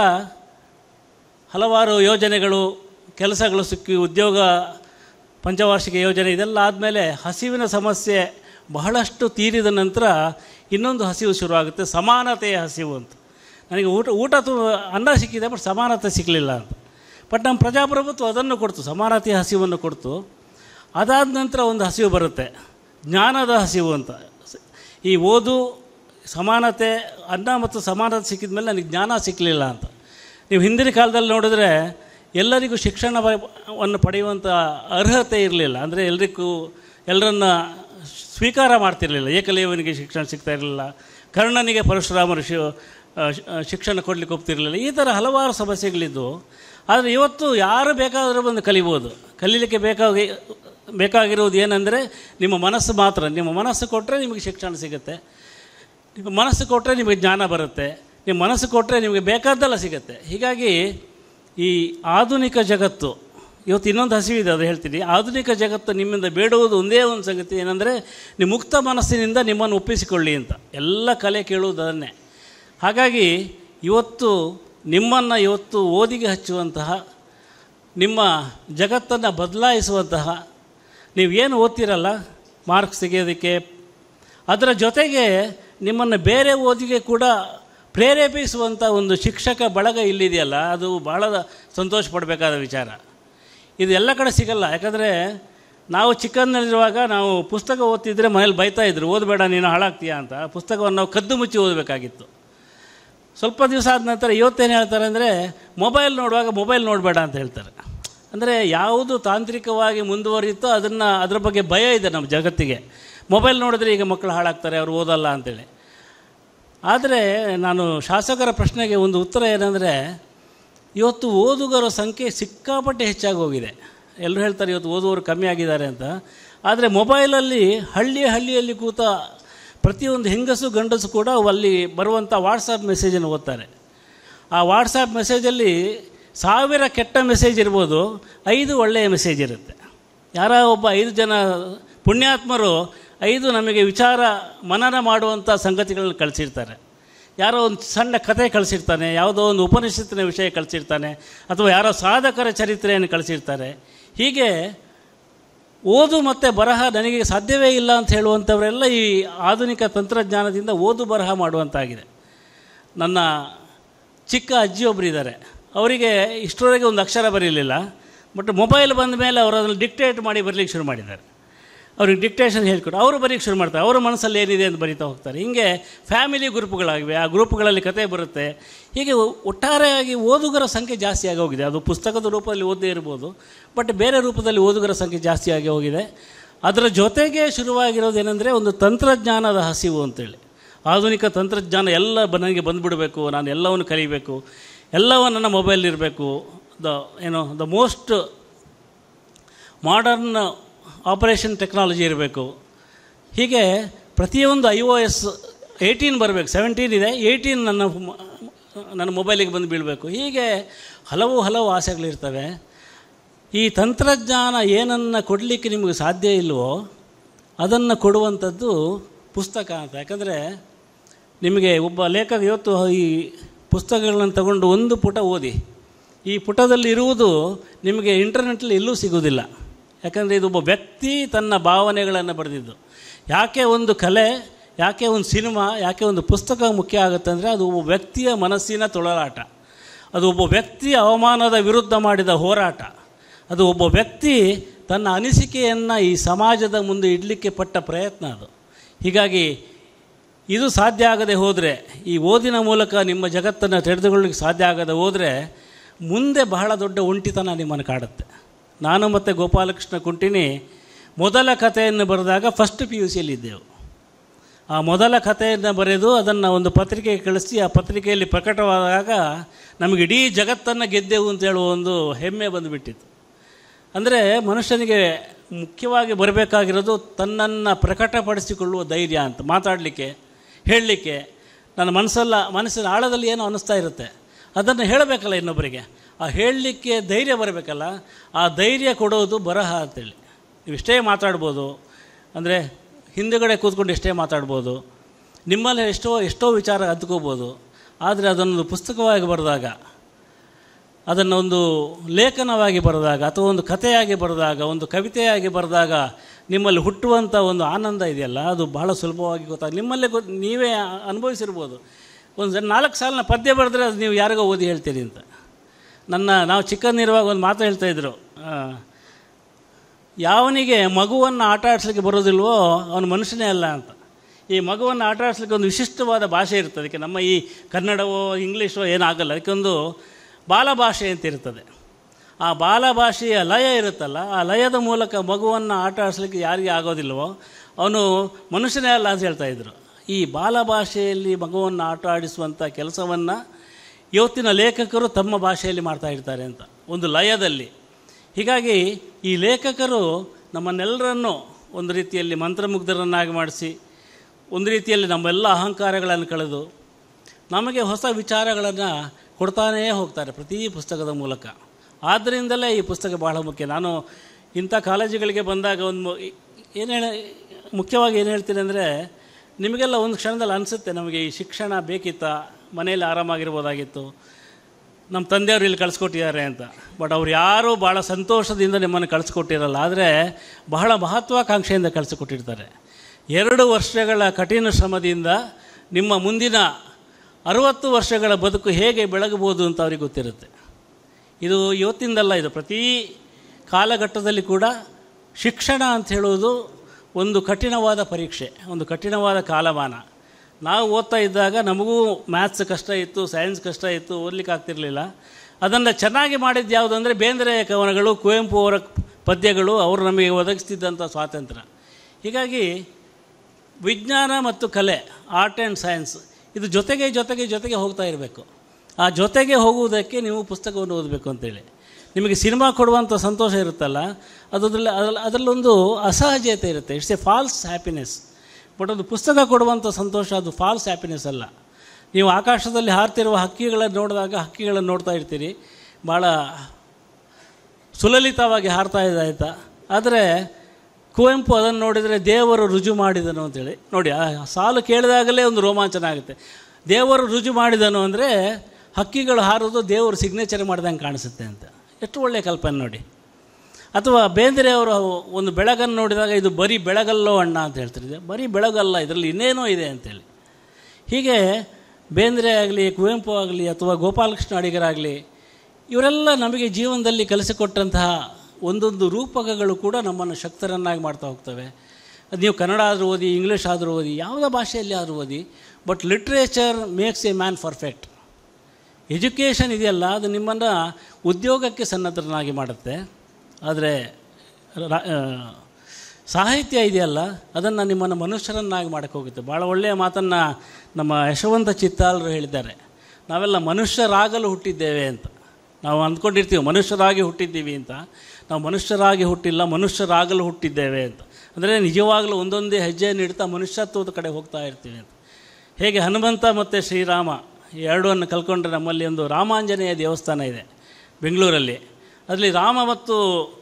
ಹಲವಾರು ಯೋಜನೆಗಳು ಕೆಲಸಗಳು ಸಿಕ್ಕಿ ಉದ್ಯೋಗ ಪಂಚವಾರ್ಷಿಕ ಯೋಜನೆ ಇದೆಲ್ಲ ಆದಮೇಲೆ ಹಸಿವಿನ ಸಮಸ್ಯೆ ಬಹಳಷ್ಟು ತೀರಿದ ನಂತರ ಇನ್ನೊಂದು ಹಸಿವು ಶುರುವಾಗುತ್ತೆ ಸಮಾನತೆಯ ಹಸಿವು ಅಂತ ನನಗೆ ಊಟ ಊಟ ತು ಅನ್ನ ಸಿಕ್ಕಿದೆ ಬಟ್ ಸಮಾನತೆ ಸಿಕ್ಕಲಿಲ್ಲ ಅಂತ ಬಟ್ ನಮ್ಮ ಪ್ರಜಾಪ್ರಭುತ್ವ ಅದನ್ನು ಕೊಡ್ತು ಸಮಾನತೆಯ ಹಸಿವನ್ನು ಕೊಡ್ತು ಅದಾದ ನಂತರ ಒಂದು ಹಸಿವು ಬರುತ್ತೆ ಜ್ಞಾನದ ಹಸಿವು ಅಂತ ಈ ಓದು ಸಮಾನತೆ ಅನ್ನ ಮತ್ತು ಸಮಾನತೆ ಸಿಕ್ಕಿದ ಮೇಲೆ ನನಗೆ ಜ್ಞಾನ ಸಿಕ್ಕಲಿಲ್ಲ ಅಂತ ನೀವು ಹಿಂದಿನ ಕಾಲದಲ್ಲಿ ನೋಡಿದ್ರೆ ಎಲ್ಲರಿಗೂ ಶಿಕ್ಷಣವನ್ನು ಪಡೆಯುವಂಥ ಅರ್ಹತೆ ಇರಲಿಲ್ಲ ಅಂದರೆ ಎಲ್ರಿಗೂ ಎಲ್ಲರನ್ನ ಸ್ವೀಕಾರ ಮಾಡ್ತಿರಲಿಲ್ಲ ಏಕಲೇವನಿಗೆ ಶಿಕ್ಷಣ ಸಿಗ್ತಾ ಇರಲಿಲ್ಲ ಕರ್ಣನಿಗೆ ಪರಶುರಾಮ ಋಷಿ ಆ, ಶ್- ಆ, ಶಿಕ್ಷಣ ಕೊಡಲಿಕ್ಕೆ ಒಪ್ತಿರಲಿಲ್ಲ ಈ ಥರ ಹಲವಾರು ಸಮಸ್ಯೆಗಳಿದ್ದು ಆದರೆ ಇವತ್ತು ಯಾರು ಬೇಕಾದರೂ ಬಂದು ಕಲಿಬೋದು ಕಲೀಲಿಕ್ಕೆ ಬೇಕಾಗಿ ಬೇಕಾಗಿರೋದು ಏನಂದರೆ ನಿಮ್ಮ ಮನಸ್ಸು ಮಾತ್ರ ನಿಮ್ಮ ಮನಸ್ಸು ಕೊಟ್ಟರೆ ನಿಮಗೆ ಶಿಕ್ಷಣ ಸಿಗುತ್ತೆ ನಿಮ್ಮ ಮನಸ್ಸು ಕೊಟ್ಟರೆ ನಿಮಗೆ ಜ್ಞಾನ ಬರುತ್ತೆ ನಿಮ್ಮ ಮನಸ್ಸು ಕೊಟ್ಟರೆ ನಿಮಗೆ ಬೇಕಾದ್ದೆಲ್ಲ ಸಿಗುತ್ತೆ ಹೀಗಾಗಿ ಈ ಆಧುನಿಕ ಜಗತ್ತು ಇವತ್ತು ಇನ್ನೊಂದು ಹಸಿವಿದೆ ಅದು ಹೇಳ್ತೀನಿ ಆಧುನಿಕ ಜಗತ್ತು ನಿಮ್ಮಿಂದ ಬೇಡುವುದು ಒಂದೇ ಒಂದು ಸಂಗತಿ ಏನಂದರೆ ನೀವು ಮುಕ್ತ ಮನಸ್ಸಿನಿಂದ ನಿಮ್ಮನ್ನು ಒಪ್ಪಿಸಿಕೊಳ್ಳಿ ಅಂತ ಎಲ್ಲ ಕಲೆ ಕೇಳುವುದು ಅದನ್ನೇ ಹಾಗಾಗಿ ಇವತ್ತು ನಿಮ್ಮನ್ನು ಇವತ್ತು ಓದಿಗೆ ಹಚ್ಚುವಂತಹ ನಿಮ್ಮ ಜಗತ್ತನ್ನು ಬದಲಾಯಿಸುವಂತಹ ನೀವು ಏನು ಓದ್ತಿರಲ್ಲ ಮಾರ್ಕ್ಸ್ ತೆಗೆಯೋದಕ್ಕೆ ಅದರ ಜೊತೆಗೆ ನಿಮ್ಮನ್ನು ಬೇರೆ ಓದಿಗೆ ಕೂಡ ಪ್ರೇರೇಪಿಸುವಂಥ ಒಂದು ಶಿಕ್ಷಕ ಬಳಗ ಇಲ್ಲಿದೆಯಲ್ಲ ಅದು ಭಾಳ ಸಂತೋಷ ಪಡಬೇಕಾದ ವಿಚಾರ ಇದು ಎಲ್ಲ ಕಡೆ ಸಿಗಲ್ಲ ಯಾಕಂದರೆ ನಾವು ಚಿಕ್ಕಂದಿರುವಾಗ ನಾವು ಪುಸ್ತಕ ಓದ್ತಿದ್ರೆ ಮನೇಲಿ ಬೈತಾ ಇದ್ರು ಓದಬೇಡ ನೀನು ಹಾಳಾಗ್ತೀಯಾ ಅಂತ ಪುಸ್ತಕವನ್ನು ನಾವು ಕದ್ದು ಮುಚ್ಚಿ ಓದಬೇಕಾಗಿತ್ತು ಸ್ವಲ್ಪ ದಿವಸ ಆದ ನಂತರ ಇವತ್ತೇನು ಹೇಳ್ತಾರೆ ಅಂದರೆ ಮೊಬೈಲ್ ನೋಡುವಾಗ ಮೊಬೈಲ್ ನೋಡಬೇಡ ಅಂತ ಹೇಳ್ತಾರೆ ಅಂದರೆ ಯಾವುದು ತಾಂತ್ರಿಕವಾಗಿ ಮುಂದುವರಿಯುತ್ತೋ ಅದನ್ನು ಅದರ ಬಗ್ಗೆ ಭಯ ಇದೆ ನಮ್ಮ ಜಗತ್ತಿಗೆ ಮೊಬೈಲ್ ನೋಡಿದ್ರೆ ಈಗ ಮಕ್ಕಳು ಹಾಳಾಗ್ತಾರೆ ಅವರು ಓದಲ್ಲ ಅಂತೇಳಿ ಆದರೆ ನಾನು ಶಾಸಕರ ಪ್ರಶ್ನೆಗೆ ಒಂದು ಉತ್ತರ ಏನಂದರೆ ಇವತ್ತು ಓದುಗರ ಸಂಖ್ಯೆ ಸಿಕ್ಕಾಪಟ್ಟೆ ಹೆಚ್ಚಾಗಿ ಹೋಗಿದೆ ಎಲ್ಲರೂ ಹೇಳ್ತಾರೆ ಇವತ್ತು ಓದುವವರು ಕಮ್ಮಿ ಆಗಿದ್ದಾರೆ ಅಂತ ಆದರೆ ಮೊಬೈಲಲ್ಲಿ ಹಳ್ಳಿ ಹಳ್ಳಿಯಲ್ಲಿ ಕೂತ ಪ್ರತಿಯೊಂದು ಹೆಂಗಸು ಗಂಡಸು ಕೂಡ ಅಲ್ಲಿ ಬರುವಂಥ ವಾಟ್ಸಪ್ ಮೆಸೇಜನ್ನು ಓದ್ತಾರೆ ಆ ವಾಟ್ಸಪ್ ಮೆಸೇಜಲ್ಲಿ ಸಾವಿರ ಕೆಟ್ಟ ಮೆಸೇಜ್ ಇರ್ಬೋದು ಐದು ಒಳ್ಳೆಯ ಮೆಸೇಜ್ ಇರುತ್ತೆ ಯಾರ ಒಬ್ಬ ಐದು ಜನ ಪುಣ್ಯಾತ್ಮರು ಐದು ನಮಗೆ ವಿಚಾರ ಮನನ ಮಾಡುವಂಥ ಸಂಗತಿಗಳನ್ನು ಕಳಿಸಿರ್ತಾರೆ ಯಾರೋ ಒಂದು ಸಣ್ಣ ಕತೆ ಕಳಿಸಿರ್ತಾನೆ ಯಾವುದೋ ಒಂದು ಉಪನಿಷತ್ತಿನ ವಿಷಯ ಕಳಿಸಿರ್ತಾನೆ ಅಥವಾ ಯಾರೋ ಸಾಧಕರ ಚರಿತ್ರೆಯನ್ನು ಕಳಿಸಿರ್ತಾರೆ ಹೀಗೆ ಓದು ಮತ್ತು ಬರಹ ನನಗೆ ಸಾಧ್ಯವೇ ಇಲ್ಲ ಅಂತ ಹೇಳುವಂಥವರೆಲ್ಲ ಈ ಆಧುನಿಕ ತಂತ್ರಜ್ಞಾನದಿಂದ ಓದು ಬರಹ ಮಾಡುವಂತಾಗಿದೆ ನನ್ನ ಚಿಕ್ಕ ಅಜ್ಜಿಯೊಬ್ಬರು ಇದ್ದಾರೆ ಅವರಿಗೆ ಇಷ್ಟರವರೆಗೆ ಒಂದು ಅಕ್ಷರ ಬರೀಲಿಲ್ಲ ಬಟ್ ಮೊಬೈಲ್ ಬಂದ ಮೇಲೆ ಅವರು ಅದನ್ನು ಡಿಕ್ಟೇಟ್ ಮಾಡಿ ಬರಲಿಕ್ಕೆ ಶುರು ಮಾಡಿದ್ದಾರೆ ಅವ್ರಿಗೆ ಡಿಕ್ಟೇಷನ್ ಹೇಳ್ಕೊಟ್ಟು ಅವರು ಬರೀಕ್ಕೆ ಶುರು ಮಾಡ್ತಾರೆ ಅವರ ಮನಸ್ಸಲ್ಲಿ ಏನಿದೆ ಅಂತ ಬರೀತಾ ಹೋಗ್ತಾರೆ ಹೀಗೆ ಫ್ಯಾಮಿಲಿ ಗ್ರೂಪ್ಗಳಾಗಿವೆ ಆ ಗ್ರೂಪ್ಗಳಲ್ಲಿ ಕತೆ ಬರುತ್ತೆ ಹೀಗೆ ಒಟ್ಟಾರೆಯಾಗಿ ಓದುಗರ ಸಂಖ್ಯೆ ಜಾಸ್ತಿ ಆಗಿ ಹೋಗಿದೆ ಅದು ಪುಸ್ತಕದ ರೂಪದಲ್ಲಿ ಓದದೇ ಇರ್ಬೋದು ಬಟ್ ಬೇರೆ ರೂಪದಲ್ಲಿ ಓದುಗರ ಸಂಖ್ಯೆ ಜಾಸ್ತಿ ಆಗಿ ಹೋಗಿದೆ ಅದರ ಜೊತೆಗೆ ಶುರುವಾಗಿರೋದೇನೆಂದರೆ ಒಂದು ತಂತ್ರಜ್ಞಾನದ ಹಸಿವು ಅಂತೇಳಿ ಆಧುನಿಕ ತಂತ್ರಜ್ಞಾನ ಎಲ್ಲ ಬ- ನನಗೆ ಬಂದುಬಿಡಬೇಕು ನಾನು ಎಲ್ಲವನ್ನು ಕಲಿಬೇಕು ಎಲ್ಲವೂ ನನ್ನ ಮೊಬೈಲ್ ಇರಬೇಕು ದ ಏನೋ the most modern operation technology ಇರಬೇಕು ಹೀಗೆ ಪ್ರತಿಯೊಂದು ಐ ಒ ಎಸ್ ಏಯ್ಟೀನ್ ಬರಬೇಕು ಸೆವೆಂಟೀನ್ ಇದೆ ಏಯ್ಟೀನ್ ನನ್ನ ಮ- ನನ್ನ ಮೊಬೈಲಿಗೆ ಬಂದು ಬೀಳಬೇಕು ಹೀಗೆ ಹಲವು ಹಲವು ಆಸೆಗಳಿರ್ತವೆ ಈ ತಂತ್ರಜ್ಞಾನ ಏನನ್ನು ಕೊಡಲಿಕ್ಕೆ ನಿಮಗೆ ಸಾಧ್ಯ ಇಲ್ವೋ ಅದನ್ನು ಕೊಡುವಂಥದ್ದು ಪುಸ್ತಕ ಅಂತ ಯಾಕಂದರೆ ನಿಮಗೆ ಒಬ್ಬ ಲೇಖಕ ಇವತ್ತು ಈ ಪುಸ್ತಕಗಳನ್ನು ತಗೊಂಡು ಒಂದು ಪುಟ ಓದಿ ಈ ಪುಟದಲ್ಲಿ ಇರುವುದು ನಿಮಗೆ ಇಂಟರ್ನೆಟ್ಟಲ್ಲಿ ಎಲ್ಲೂ ಸಿಗುವುದಿಲ್ಲ ಯಾಕಂದರೆ ಇದು ಒಬ್ಬ ವ್ಯಕ್ತಿ ತನ್ನ ಭಾವನೆಗಳನ್ನು ಬರೆದಿದ್ದು ಯಾಕೆ ಒಂದು ಕಲೆ ಯಾಕೆ ಒಂದು ಸಿನಿಮಾ ಯಾಕೆ ಒಂದು ಪುಸ್ತಕ ಮುಖ್ಯ ಆಗುತ್ತೆ ಅಂದರೆ ಅದು ಒಬ್ಬ ವ್ಯಕ್ತಿಯ ಮನಸ್ಸಿನ ತೊಳಲಾಟ ಅದು ಒಬ್ಬ ವ್ಯಕ್ತಿ ಅವಮಾನದ ವಿರುದ್ಧ ಮಾಡಿದ ಹೋರಾಟ ಅದು ಒಬ್ಬ ವ್ಯಕ್ತಿ ತನ್ನ ಅನಿಸಿಕೆಯನ್ನು ಈ ಸಮಾಜದ ಮುಂದೆ ಇಡಲಿಕ್ಕೆ ಪಟ್ಟ ಪ್ರಯತ್ನ ಅದು ಹೀಗಾಗಿ ಇದು ಸಾಧ್ಯ ಆಗದೆ ಹೋದರೆ ಈ ಓದಿನ ಮೂಲಕ ನಿಮ್ಮ ಜಗತ್ತನ್ನು ತೆರೆದುಕೊಳ್ಳಲಿಕ್ಕೆ ಸಾಧ್ಯ ಆಗದೆ ಹೋದರೆ ಮುಂದೆ ಬಹಳ ದೊಡ್ಡ ಒಂಟಿತನ ನಿಮ್ಮನ್ನು ಕಾಡುತ್ತೆ ನಾನು ಮತ್ತು ಗೋಪಾಲಕೃಷ್ಣ ಕುಂಟಿನಿ ಮೊದಲ ಕಥೆಯನ್ನು ಬರೆದಾಗ ಫಸ್ಟ್ ಪಿ ಯು ಸಿಯಲ್ಲಿದ್ದೆವು ಆ ಮೊದಲ ಕಥೆಯನ್ನು ಬರೆದು ಅದನ್ನು ಒಂದು ಪತ್ರಿಕೆಗೆ ಕಳಿಸಿ ಆ ಪತ್ರಿಕೆಯಲ್ಲಿ ಪ್ರಕಟವಾದಾಗ ನಮಗೆ ಇಡೀ ಜಗತ್ತನ್ನು ಗೆದ್ದೆವು ಅಂತ ಹೇಳುವ ಒಂದು ಹೆಮ್ಮೆ ಬಂದುಬಿಟ್ಟಿತ್ತು ಅಂದರೆ ಮನುಷ್ಯನಿಗೆ ಮುಖ್ಯವಾಗಿ ಬರಬೇಕಾಗಿರೋದು ತನ್ನನ್ನು ಪ್ರಕಟಪಡಿಸಿಕೊಳ್ಳುವ ಧೈರ್ಯ ಅಂತ ಮಾತಾಡಲಿಕ್ಕೆ ಹೇಳಲಿಕ್ಕೆ ನನ್ನ ಮನಸ್ಸಲ್ಲ ಮನಸ್ಸಿನ ಆಳದಲ್ಲಿ ಏನೋ ಅನ್ನಿಸ್ತಾ ಇರುತ್ತೆ ಅದನ್ನು ಹೇಳಬೇಕಲ್ಲ ಇನ್ನೊಬ್ಬರಿಗೆ ಆ ಹೇಳಲಿಕ್ಕೆ ಧೈರ್ಯ ಬರಬೇಕಲ್ಲ ಆ ಧೈರ್ಯ ಕೊಡೋದು ಬರಹ ಅಂತೇಳಿ ನೀವು ಇಷ್ಟೇ ಮಾತಾಡ್ಬೋದು ಅಂದರೆ ಹಿಂದುಗಡೆ ಕೂತ್ಕೊಂಡು ಎಷ್ಟೇ ಮಾತಾಡ್ಬೋದು ನಿಮ್ಮಲ್ಲಿ ಎಷ್ಟೋ ಎಷ್ಟೋ ವಿಚಾರ ಹತ್ಕೋಬೋದು ಆದರೆ ಅದನ್ನೊಂದು ಪುಸ್ತಕವಾಗಿ ಬರೆದಾಗ ಅದನ್ನು ಒಂದು ಲೇಖನವಾಗಿ ಬರೆದಾಗ ಅಥವಾ ಒಂದು ಕಥೆಯಾಗಿ ಬರೆದಾಗ ಒಂದು ಕವಿತೆಯಾಗಿ ಬರೆದಾಗ ನಿಮ್ಮಲ್ಲಿ ಹುಟ್ಟುವಂಥ ಒಂದು ಆನಂದ ಇದೆಯಲ್ಲ ಅದು ಬಹಳ ಸುಲಭವಾಗಿ ಗೊತ್ತಾಗ ನಿಮ್ಮಲ್ಲೇ ಗೊ ನೀವೇ ಅನುಭವಿಸಿರ್ಬೋದು ಒಂದು ಸಲ ನಾಲ್ಕು ಸಾಲಿನ ಪದ್ಯ ಬರೆದ್ರೆ ಅದು ನೀವು ಯಾರಿಗೋ ಓದಿ ಹೇಳ್ತೀರಿ ಅಂತ ನನ್ನ ನಾವು ಚಿಕ್ಕಂದಿರುವಾಗ ಒಂದು ಮಾತು ಹೇಳ್ತಾಯಿದ್ರು ಯಾವನಿಗೆ ಮಗುವನ್ನು ಆಟ ಆಡಿಸ್ಲಿಕ್ಕೆ ಬರೋದಿಲ್ವೋ ಅವನು ಮನುಷ್ಯನೇ ಅಲ್ಲ ಅಂತ ಈ ಮಗುವನ್ನು ಆಟ ಆಡಿಸ್ಲಿಕ್ಕೆ ಒಂದು ವಿಶಿಷ್ಟವಾದ ಭಾಷೆ ಇರ್ತದೆ ಅದಕ್ಕೆ ನಮ್ಮ ಈ ಕನ್ನಡವೋ ಇಂಗ್ಲೀಷೋ ಏನಾಗಲ್ಲ ಅದಕ್ಕೊಂದು ಬಾಲಭಾಷೆ ಅಂತ ಇರ್ತದೆ ಆ ಬಾಲಭಾಷೆಯ ಲಯ ಇರುತ್ತಲ್ಲ ಆ ಲಯದ ಮೂಲಕ ಮಗುವನ್ನು ಆಟ ಆಡಿಸ್ಲಿಕ್ಕೆ ಯಾರಿಗೆ ಆಗೋದಿಲ್ವೋ ಅವನು ಮನುಷ್ಯನೇ ಅಲ್ಲ ಅಂತ ಹೇಳ್ತಾಯಿದ್ರು ಈ ಬಾಲಭಾಷೆಯಲ್ಲಿ ಮಗುವನ್ನು ಆಟ ಆಡಿಸುವಂಥ ಕೆಲಸವನ್ನು ಇವತ್ತಿನ ಲೇಖಕರು ತಮ್ಮ ಭಾಷೆಯಲ್ಲಿ ಮಾಡ್ತಾ ಇರ್ತಾರೆ ಅಂತ ಒಂದು ಲಯದಲ್ಲಿ ಹೀಗಾಗಿ ಈ ಲೇಖಕರು ನಮ್ಮನ್ನೆಲ್ಲರನ್ನು ಒಂದು ರೀತಿಯಲ್ಲಿ ಮಂತ್ರಮುಗ್ಧರನ್ನಾಗಿ ಮಾಡಿಸಿ ಒಂದು ರೀತಿಯಲ್ಲಿ ನಮ್ಮೆಲ್ಲ ಅಹಂಕಾರಗಳನ್ನು ಕಳೆದು ನಮಗೆ ಹೊಸ ವಿಚಾರಗಳನ್ನು ಕೊಡ್ತಾನೇ ಹೋಗ್ತಾರೆ ಪ್ರತಿ ಪುಸ್ತಕದ ಮೂಲಕ ಆದ್ದರಿಂದಲೇ ಈ ಪುಸ್ತಕ ಬಹಳ ಮುಖ್ಯ ನಾನು ಇಂಥ ಕಾಲೇಜುಗಳಿಗೆ ಬಂದಾಗ ಒಂದು ಏನು ಹೇಳ ಮುಖ್ಯವಾಗಿ ಏನು ಹೇಳ್ತೀನಿ ಅಂದರೆ ನಿಮಗೆಲ್ಲ ಒಂದು ಕ್ಷಣದಲ್ಲಿ ಅನಿಸುತ್ತೆ ನಮಗೆ ಈ ಶಿಕ್ಷಣ ಬೇಕಿತ್ತಾ ಮನೆಯಲ್ಲಿ ಆರಾಮಾಗಿರ್ಬೋದಾಗಿತ್ತು ನಮ್ಮ ತಂದೆಯವರು ಇಲ್ಲಿ ಕಳಿಸ್ಕೊಟ್ಟಿದ್ದಾರೆ ಅಂತ ಬಟ್ ಅವ್ರು ಯಾರೂ ಭಾಳ ಸಂತೋಷದಿಂದ ನಿಮ್ಮನ್ನು ಕಳಿಸ್ಕೊಟ್ಟಿರಲ್ಲ ಆದರೆ ಬಹಳ ಮಹತ್ವಾಕಾಂಕ್ಷೆಯಿಂದ ಕಳಿಸಿಕೊಟ್ಟಿರ್ತಾರೆ ಎರಡು ವರ್ಷಗಳ ಕಠಿಣ ಶ್ರಮದಿಂದ ನಿಮ್ಮ ಮುಂದಿನ ಅರುವತ್ತು ವರ್ಷಗಳ ಬದುಕು ಹೇಗೆ ಬೆಳಗಬಹುದು ಅಂತ ಅವ್ರಿಗೆ ಗೊತ್ತಿರುತ್ತೆ ಇದು ಇವತ್ತಿಂದಲ್ಲ ಇದು ಪ್ರತಿ ಕಾಲಘಟ್ಟದಲ್ಲಿ ಕೂಡ ಶಿಕ್ಷಣ ಅಂತ ಹೇಳುವುದು ಒಂದು ಕಠಿಣವಾದ ಪರೀಕ್ಷೆ ಒಂದು ಕಠಿಣವಾದ ಕಾಲಮಾನ ನಾವು ಓದ್ತಾ ಇದ್ದಾಗ ನಮಗೂ ಮ್ಯಾಥ್ಸ್ ಕಷ್ಟ ಇತ್ತು ಸೈನ್ಸ್ ಕಷ್ಟ ಇತ್ತು ಓದಲಿಕ್ಕೆ ಆಗ್ತಿರಲಿಲ್ಲ ಅದನ್ನು ಚೆನ್ನಾಗಿ ಮಾಡಿದ್ದು ಯಾವುದು ಅಂದರೆ ಬೇಂದ್ರೆ ಕವನಗಳು ಕುವೆಂಪು ಅವರ ಪದ್ಯಗಳು ಅವರು ನಮಗೆ ಒದಗಿಸ್ತಿದ್ದಂಥ ಸ್ವಾತಂತ್ರ್ಯ ಹೀಗಾಗಿ ವಿಜ್ಞಾನ ಮತ್ತು ಕಲೆ ಆರ್ಟ್ ಆ್ಯಂಡ್ ಸೈನ್ಸ್ ಇದು ಜೊತೆಗೆ ಜೊತೆಗೆ ಜೊತೆಗೆ ಹೋಗ್ತಾ ಇರಬೇಕು ಆ ಜೊತೆಗೆ ಹೋಗುವುದಕ್ಕೆ ನೀವು ಪುಸ್ತಕವನ್ನು ಓದಬೇಕು ಅಂತೇಳಿ ನಿಮಗೆ ಸಿನಿಮಾ ಕೊಡುವಂಥ ಸಂತೋಷ ಇರುತ್ತಲ್ಲ ಅದರಲ್ಲಿ ಅದ್ರಲ್ಲಿ ಅದರಲ್ಲೊಂದು ಅಸಹಜತೆ ಇರುತ್ತೆ it's a false happiness but ಒಂದು ಪುಸ್ತಕ ಕೊಡುವಂಥ ಸಂತೋಷ ಅದು ಫಾಲ್ಸ್ ಹ್ಯಾಪಿನೆಸ್ ಅಲ್ಲ ನೀವು ಆಕಾಶದಲ್ಲಿ ಹಾರ್ತಿರುವ ಹಕ್ಕಿಗಳನ್ನು ನೋಡಿದಾಗ ಹಕ್ಕಿಗಳನ್ನು ನೋಡ್ತಾ ಇರ್ತೀರಿ ಭಾಳ ಸುಲಲಿತವಾಗಿ ಹಾರ್ತಾ ಇದೆ ಆಯಿತಾ ಆದರೆ ಕುವೆಂಪು ಅದನ್ನು ನೋಡಿದರೆ ದೇವರು ರುಜು ಮಾಡಿದನು ಅಂತೇಳಿ ನೋಡಿ ಆ ಸಾಲು ಕೇಳಿದಾಗಲೇ ಒಂದು ರೋಮಾಂಚನ ಆಗುತ್ತೆ ದೇವರು ರುಜು ಮಾಡಿದನು ಅಂದರೆ ಹಕ್ಕಿಗಳು ಹಾರೋದು ದೇವರು ಸಿಗ್ನೇಚರ್ ಮಾಡ್ದಂಗೆ ಕಾಣಿಸುತ್ತೆ ಅಂತ ಎಷ್ಟು ಒಳ್ಳೆಯ ಕಲ್ಪನೆ ನೋಡಿ ಅಥವಾ ಬೇಂದ್ರೆ ಅವರು ಒಂದು ಬೆಳಗನ್ನು ನೋಡಿದಾಗ ಇದು ಬರೀ ಬೆಳಗಲ್ಲೋ ಅಣ್ಣ ಅಂತ ಹೇಳ್ತಿದ್ದೆ ಬರೀ ಬೆಳಗಲ್ಲ ಇದರಲ್ಲಿ ಇನ್ನೇನೋ ಇದೆ ಅಂತೇಳಿ ಹೀಗೆ ಬೇಂದ್ರೆ ಆಗಲಿ ಕುವೆಂಪು ಆಗಲಿ ಅಥವಾ ಗೋಪಾಲಕೃಷ್ಣ ಅಡಿಗರಾಗಲಿ ಇವರೆಲ್ಲ ನಮಗೆ ಜೀವನದಲ್ಲಿ ಕಲಿಸಿಕೊಟ್ಟಂತಹ ಒಂದೊಂದು ರೂಪಕಗಳು ಕೂಡ ನಮ್ಮನ್ನು ಶಕ್ತರನ್ನಾಗಿ ಮಾಡ್ತಾ ಹೋಗ್ತವೆ ಅದು ನೀವು ಕನ್ನಡ ಆದರೂ ಓದಿ ಇಂಗ್ಲೀಷ್ ಆದರೂ ಓದಿ ಯಾವುದೇ ಭಾಷೆಯಲ್ಲಿ ಆದರೂ ಓದಿ but literature makes a man perfect education ಇದೆಯಲ್ಲ ಅದು ನಿಮ್ಮನ್ನು ಉದ್ಯೋಗಕ್ಕೆ ಸನ್ನದ್ಧರನ್ನಾಗಿ ಮಾಡುತ್ತೆ ಆದರೆ ರಾ- ಆ, ಸಾಹಿತ್ಯ ಇದೆಯಲ್ಲ ಅದನ್ನು ನಿಮ್ಮನ್ನು ಮನುಷ್ಯರನ್ನಾಗಿ ಮಾಡೋಕ್ಕೆ ಹೋಗುತ್ತೆ ಭಾಳ ಒಳ್ಳೆಯ ಮಾತನ್ನು ನಮ್ಮ ಯಶವಂತ ಚಿತ್ತಾಲರು ಹೇಳಿದ್ದಾರೆ ನಾವೆಲ್ಲ ಮನುಷ್ಯರಾಗಲು ಹುಟ್ಟಿದ್ದೇವೆ ಅಂತ ನಾವು ಅಂದ್ಕೊಂಡಿರ್ತೀವಿ ಮನುಷ್ಯರಾಗಿ ಹುಟ್ಟಿದ್ದೀವಿ ಅಂತ ನಾವು ಮನುಷ್ಯರಾಗಿ ಹುಟ್ಟಿಲ್ಲ ಮನುಷ್ಯರಾಗಲು ಹುಟ್ಟಿದ್ದೇವೆ ಅಂತ ಅಂದರೆ ನಿಜವಾಗಲೂ ಒಂದೊಂದೇ ಹೆಜ್ಜೆಯನ್ನು ಇಡ್ತಾ ಮನುಷ್ಯತ್ವದ ಕಡೆ ಹೋಗ್ತಾ ಇರ್ತೀವಿ ಅಂತ ಹೇಗೆ ಹನುಮಂತ ಮತ್ತು ಶ್ರೀರಾಮ ಈ ಎರಡನ್ನು ಕಲ್ಕೊಂಡ್ರೆ ನಮ್ಮಲ್ಲಿ ಒಂದು ರಾಮಾಂಜನೇಯ ದೇವಸ್ಥಾನ ಇದೆ ಬೆಂಗಳೂರಲ್ಲಿ ಅದರಲ್ಲಿ ರಾಮ ಮತ್ತು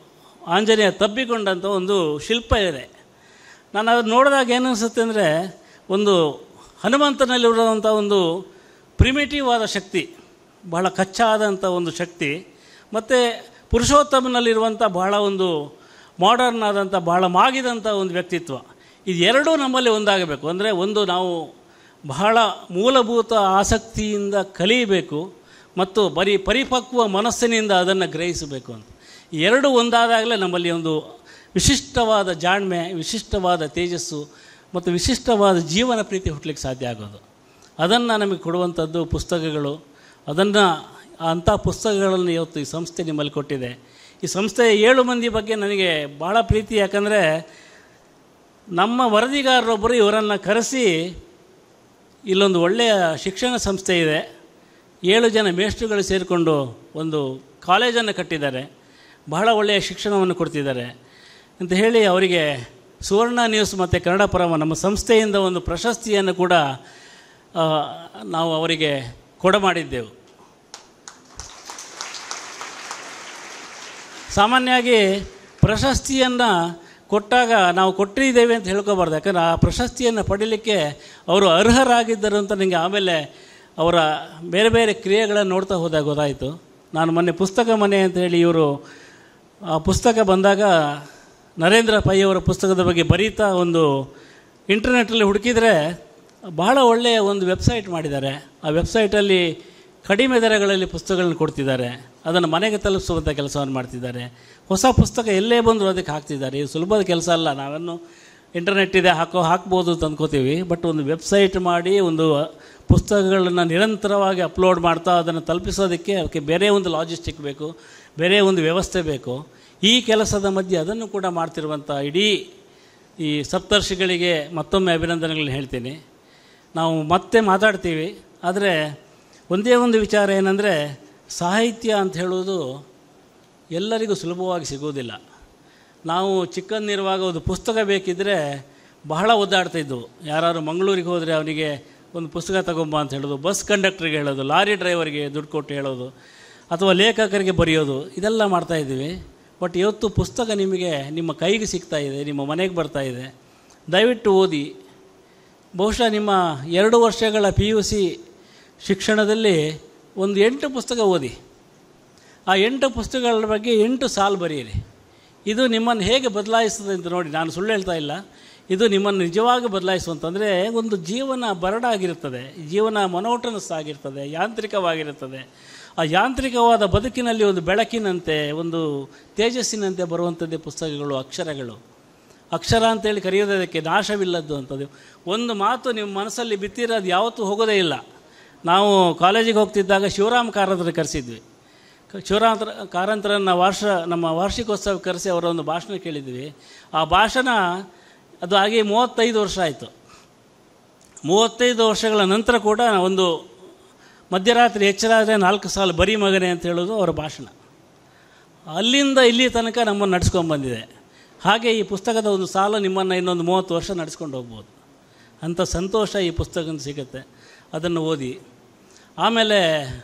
ಆಂಜನೇಯ ತಬ್ಬಿಕೊಂಡಂಥ ಒಂದು ಶಿಲ್ಪ ಇದೆ ನಾನು ಅದನ್ನು ನೋಡಿದಾಗ ಏನು ಅನಿಸುತ್ತೆ ಅಂದರೆ ಒಂದು ಹನುಮಂತನಲ್ಲಿರುವಂಥ ಒಂದು ಪ್ರಿಮಿಟಿವ್ ಆದ ಶಕ್ತಿ ಬಹಳ ಕಚ್ಚಾದಂಥ ಒಂದು ಶಕ್ತಿ ಮತ್ತು ಪುರುಷೋತ್ತಮನಲ್ಲಿರುವಂಥ ಬಹಳ ಒಂದು ಮಾಡರ್ನ್ ಆದಂಥ ಬಹಳ ಮಾಗಿದಂಥ ಒಂದು ವ್ಯಕ್ತಿತ್ವ ಇದು ಎರಡೂ ನಮ್ಮಲ್ಲಿ ಒಂದಾಗಬೇಕು ಅಂದರೆ ಒಂದು ನಾವು ಬಹಳ ಮೂಲಭೂತ ಆಸಕ್ತಿಯಿಂದ ಕಲಿಯಬೇಕು ಮತ್ತು ಬರೀ ಪರಿಪಕ್ವ ಮನಸ್ಸಿನಿಂದ ಅದನ್ನು ಗ್ರಹಿಸಬೇಕು ಅಂತ ಈ ಎರಡು ಒಂದಾದಾಗಲೇ ನಮ್ಮಲ್ಲಿ ಒಂದು ವಿಶಿಷ್ಟವಾದ ಜಾಣ್ಮೆ ವಿಶಿಷ್ಟವಾದ ತೇಜಸ್ಸು ಮತ್ತು ವಿಶಿಷ್ಟವಾದ ಜೀವನ ಪ್ರೀತಿ ಹುಟ್ಟಲಿಕ್ಕೆ ಸಾಧ್ಯ ಆಗೋದು ಅದನ್ನು ನಮಗೆ ಕೊಡುವಂಥದ್ದು ಪುಸ್ತಕಗಳು ಅದನ್ನು ಅಂಥ ಪುಸ್ತಕಗಳನ್ನು ಇವತ್ತು ಈ ಸಂಸ್ಥೆ ನಿಮ್ಮಲ್ಲಿ ಕೊಟ್ಟಿದೆ ಈ ಸಂಸ್ಥೆಯ ಏಳು ಮಂದಿ ಬಗ್ಗೆ ನನಗೆ ಭಾಳ ಪ್ರೀತಿ ಯಾಕಂದರೆ ನಮ್ಮ ವರದಿಗಾರರೊಬ್ಬರು ಇವರನ್ನು ಕರೆಸಿ ಇಲ್ಲೊಂದು ಒಳ್ಳೆಯ ಶಿಕ್ಷಣ ಸಂಸ್ಥೆ ಇದೆ ಏಳು ಜನ ಮೇಷ್ಟ್ರುಗಳು ಸೇರಿಕೊಂಡು ಒಂದು ಕಾಲೇಜನ್ನು ಕಟ್ಟಿದ್ದಾರೆ ಬಹಳ ಒಳ್ಳೆಯ ಶಿಕ್ಷಣವನ್ನು ಕೊಡ್ತಿದ್ದಾರೆ ಅಂತ ಹೇಳಿ ಅವರಿಗೆ ಸುವರ್ಣ ನ್ಯೂಸ್ ಮತ್ತು ಕನ್ನಡ ಪರಮ ನಮ್ಮ ಸಂಸ್ಥೆಯಿಂದ ಒಂದು ಪ್ರಶಸ್ತಿಯನ್ನು ಕೂಡ ಆ, ನಾವು ಅವರಿಗೆ ಕೊಡಮಾಡಿದ್ದೆವು ಸಾಮಾನ್ಯವಾಗಿ ಪ್ರಶಸ್ತಿಯನ್ನು ಕೊಟ್ಟಾಗ ನಾವು ಕೊಟ್ಟಿದ್ದೇವೆ ಅಂತ ಹೇಳ್ಕೊಬಾರ್ದು ಯಾಕಂದ್ರೆ ಆ ಪ್ರಶಸ್ತಿಯನ್ನು ಪಡೀಲಿಕ್ಕೆ ಅವರು ಅರ್ಹರಾಗಿದ್ದರು ಅಂತ ನನಗೆ ಆಮೇಲೆ ಅವರ ಬೇರೆ ಬೇರೆ ಕ್ರಿಯೆಗಳನ್ನು ನೋಡ್ತಾ ಹೋದಾಗ ಗೊತ್ತಾಯಿತು ನಾನು ಮೊನ್ನೆ ಪುಸ್ತಕ ಮನೆ ಅಂತ ಹೇಳಿ ಇವರು ಆ ಪುಸ್ತಕ ಬಂದಾಗ ನರೇಂದ್ರ ಪೈ ಅವರ ಪುಸ್ತಕದ ಬಗ್ಗೆ ಬರೀತಾ ಒಂದು ಇಂಟರ್ನೆಟ್ಟಲ್ಲಿ ಹುಡುಕಿದರೆ ಬಹಳ ಒಳ್ಳೆಯ ಒಂದು ವೆಬ್ಸೈಟ್ ಮಾಡಿದ್ದಾರೆ ಆ ವೆಬ್ಸೈಟಲ್ಲಿ ಕಡಿಮೆ ದರಗಳಲ್ಲಿ ಪುಸ್ತಕಗಳನ್ನು ಕೊಡ್ತಿದ್ದಾರೆ ಅದನ್ನು ಮನೆಗೆ ತಲುಪಿಸುವಂಥ ಕೆಲಸವನ್ನು ಮಾಡ್ತಿದ್ದಾರೆ ಹೊಸ ಪುಸ್ತಕ ಎಲ್ಲೇ ಬಂದರೂ ಅದಕ್ಕೆ ಹಾಕ್ತಿದ್ದಾರೆ ಇದು ಸುಲಭದ ಕೆಲಸ ಅಲ್ಲ ನಾವನ್ನು ಇಂಟರ್ನೆಟ್ ಇದೆ ಹಾಕೋ ಹಾಕ್ಬೋದು ಅಂತ ಅಂದ್ಕೋತೀವಿ ಬಟ್ ಒಂದು ವೆಬ್ಸೈಟ್ ಮಾಡಿ ಒಂದು ಪುಸ್ತಕಗಳನ್ನು ನಿರಂತರವಾಗಿ ಅಪ್ಲೋಡ್ ಮಾಡ್ತಾ ಅದನ್ನು ತಲುಪಿಸೋದಕ್ಕೆ ಅದಕ್ಕೆ ಬೇರೆ ಒಂದು ಲಾಜಿಸ್ಟಿಕ್ ಬೇಕು ಬೇರೆ ಒಂದು ವ್ಯವಸ್ಥೆ ಬೇಕು ಈ ಕೆಲಸದ ಮಧ್ಯೆ ಅದನ್ನು ಕೂಡ ಮಾಡ್ತಿರುವಂಥ ಇಡೀ ಈ ಸಪ್ತರ್ಷಿಗಳಿಗೆ ಮತ್ತೊಮ್ಮೆ ಅಭಿನಂದನೆಗಳನ್ನ ಹೇಳ್ತೀನಿ ನಾವು ಮತ್ತೆ ಮಾತಾಡ್ತೀವಿ ಆದರೆ ಒಂದೇ ಒಂದು ವಿಚಾರ ಏನಂದರೆ ಸಾಹಿತ್ಯ ಅಂತ ಹೇಳುವುದು ಎಲ್ಲರಿಗೂ ಸುಲಭವಾಗಿ ಸಿಗುವುದಿಲ್ಲ ನಾವು ಚಿಕ್ಕಂದಿರುವಾಗ ಒಂದು ಪುಸ್ತಕ ಬೇಕಿದ್ದರೆ ಬಹಳ ಒದ್ದಾಡ್ತಿದ್ವು ಯಾರು ಮಂಗಳೂರಿಗೆ ಹೋದರೆ ಅವನಿಗೆ ಒಂದು ಪುಸ್ತಕ ತಗೊಂಬ ಅಂತ ಹೇಳೋದು ಬಸ್ ಕಂಡಕ್ಟ್ರಿಗೆ ಹೇಳೋದು ಲಾರಿ ಡ್ರೈವರ್ಗೆ ದುಡ್ಡು ಕೊಟ್ಟು ಹೇಳೋದು ಅಥವಾ ಲೇಖಕರಿಗೆ ಬರೆಯೋದು ಇದೆಲ್ಲ ಮಾಡ್ತಾಯಿದ್ದೀವಿ ಬಟ್ ಇವತ್ತು ಪುಸ್ತಕ ನಿಮಗೆ ನಿಮ್ಮ ಕೈಗೆ ಸಿಗ್ತಾ ಇದೆ ನಿಮ್ಮ ಮನೆಗೆ ಬರ್ತಾ ಇದೆ ದಯವಿಟ್ಟು ಓದಿ ಬಹುಶಃ ನಿಮ್ಮ ಎರಡು ವರ್ಷಗಳ ಪಿ ಯು ಸಿ ಶಿಕ್ಷಣದಲ್ಲಿ ಒಂದು ಎಂಟು ಪುಸ್ತಕ ಓದಿ ಆ ಎಂಟು ಪುಸ್ತಕಗಳ ಬಗ್ಗೆ ಎಂಟು ಸಾಲು ಬರೆಯಿರಿ ಇದು ನಿಮ್ಮನ್ನು ಹೇಗೆ ಬದಲಾಯಿಸ್ತದೆ ಅಂತ ನೋಡಿ ನಾನು ಸುಳ್ಳು ಹೇಳ್ತಾ ಇಲ್ಲ ಇದು ನಿಮ್ಮನ್ನು ನಿಜವಾಗಿ ಬದಲಾಯಿಸುವಂತಂದರೆ ಒಂದು ಜೀವನ ಬರಡಾಗಿರುತ್ತದೆ ಜೀವನ ಮೊನೋಟನಸ್ ಆಗಿರ್ತದೆ ಯಾಂತ್ರಿಕವಾಗಿರುತ್ತದೆ ಆ ಯಾಂತ್ರಿಕವಾದ ಬದುಕಿನಲ್ಲಿ ಒಂದು ಬೆಳಕಿನಂತೆ ಒಂದು ತೇಜಸ್ಸಿನಂತೆ ಬರುವಂಥದ್ದೇ ಪುಸ್ತಕಗಳು ಅಕ್ಷರಗಳು ಅಕ್ಷರ ಅಂತೇಳಿ ಕರೆಯೋದಕ್ಕೆ ನಾಶವಿಲ್ಲದ್ದು ಅಂತದ್ದು ಒಂದು ಮಾತು ನಿಮ್ಮ ಮನಸ್ಸಲ್ಲಿ ಬಿತ್ತಿರೋದು ಯಾವತ್ತೂ ಹೋಗೋದೇ ಇಲ್ಲ ನಾವು ಕಾಲೇಜಿಗೆ ಹೋಗ್ತಿದ್ದಾಗ ಶಿವರಾಮ್ ಕಾರಂತರ ಕರೆಸಿದ್ವಿ ಶಿವರಾಮ ಕಾರಂತರನ್ನ ವಾರ್ಷ ನಮ್ಮ ವಾರ್ಷಿಕೋತ್ಸವ ಕರೆಸಿ ಅವರ ಒಂದು ಭಾಷಣ ಕೇಳಿದ್ವಿ ಆ ಭಾಷಣ ಅದು ಆಗಿ ಮೂವತ್ತೈದು ವರ್ಷ ಆಯಿತು ಮೂವತ್ತೈದು ವರ್ಷಗಳ ನಂತರ ಕೂಡ ಒಂದು ಮಧ್ಯರಾತ್ರಿ ಎಚ್ಚರಾದರೆ ನಾಲ್ಕು ಸಾಲು ಬರೀ ಮಗನೆ ಅಂತ ಹೇಳೋದು ಅವರ ಭಾಷಣ ಅಲ್ಲಿಂದ ಇಲ್ಲಿ ತನಕ ನಮ್ಮನ್ನು ನಡ್ಸ್ಕೊಂಡ್ಬಂದಿದೆ ಹಾಗೆ ಈ ಪುಸ್ತಕದ ಒಂದು ಸಾಲು ನಿಮ್ಮನ್ನು ಇನ್ನೊಂದು ಮೂವತ್ತು ವರ್ಷ ನಡೆಸ್ಕೊಂಡು ಹೋಗ್ಬೋದು ಅಂಥ ಸಂತೋಷ ಈ ಪುಸ್ತಕ ಸಿಗುತ್ತೆ ಅದನ್ನು ಓದಿ ಆಮೇಲೆ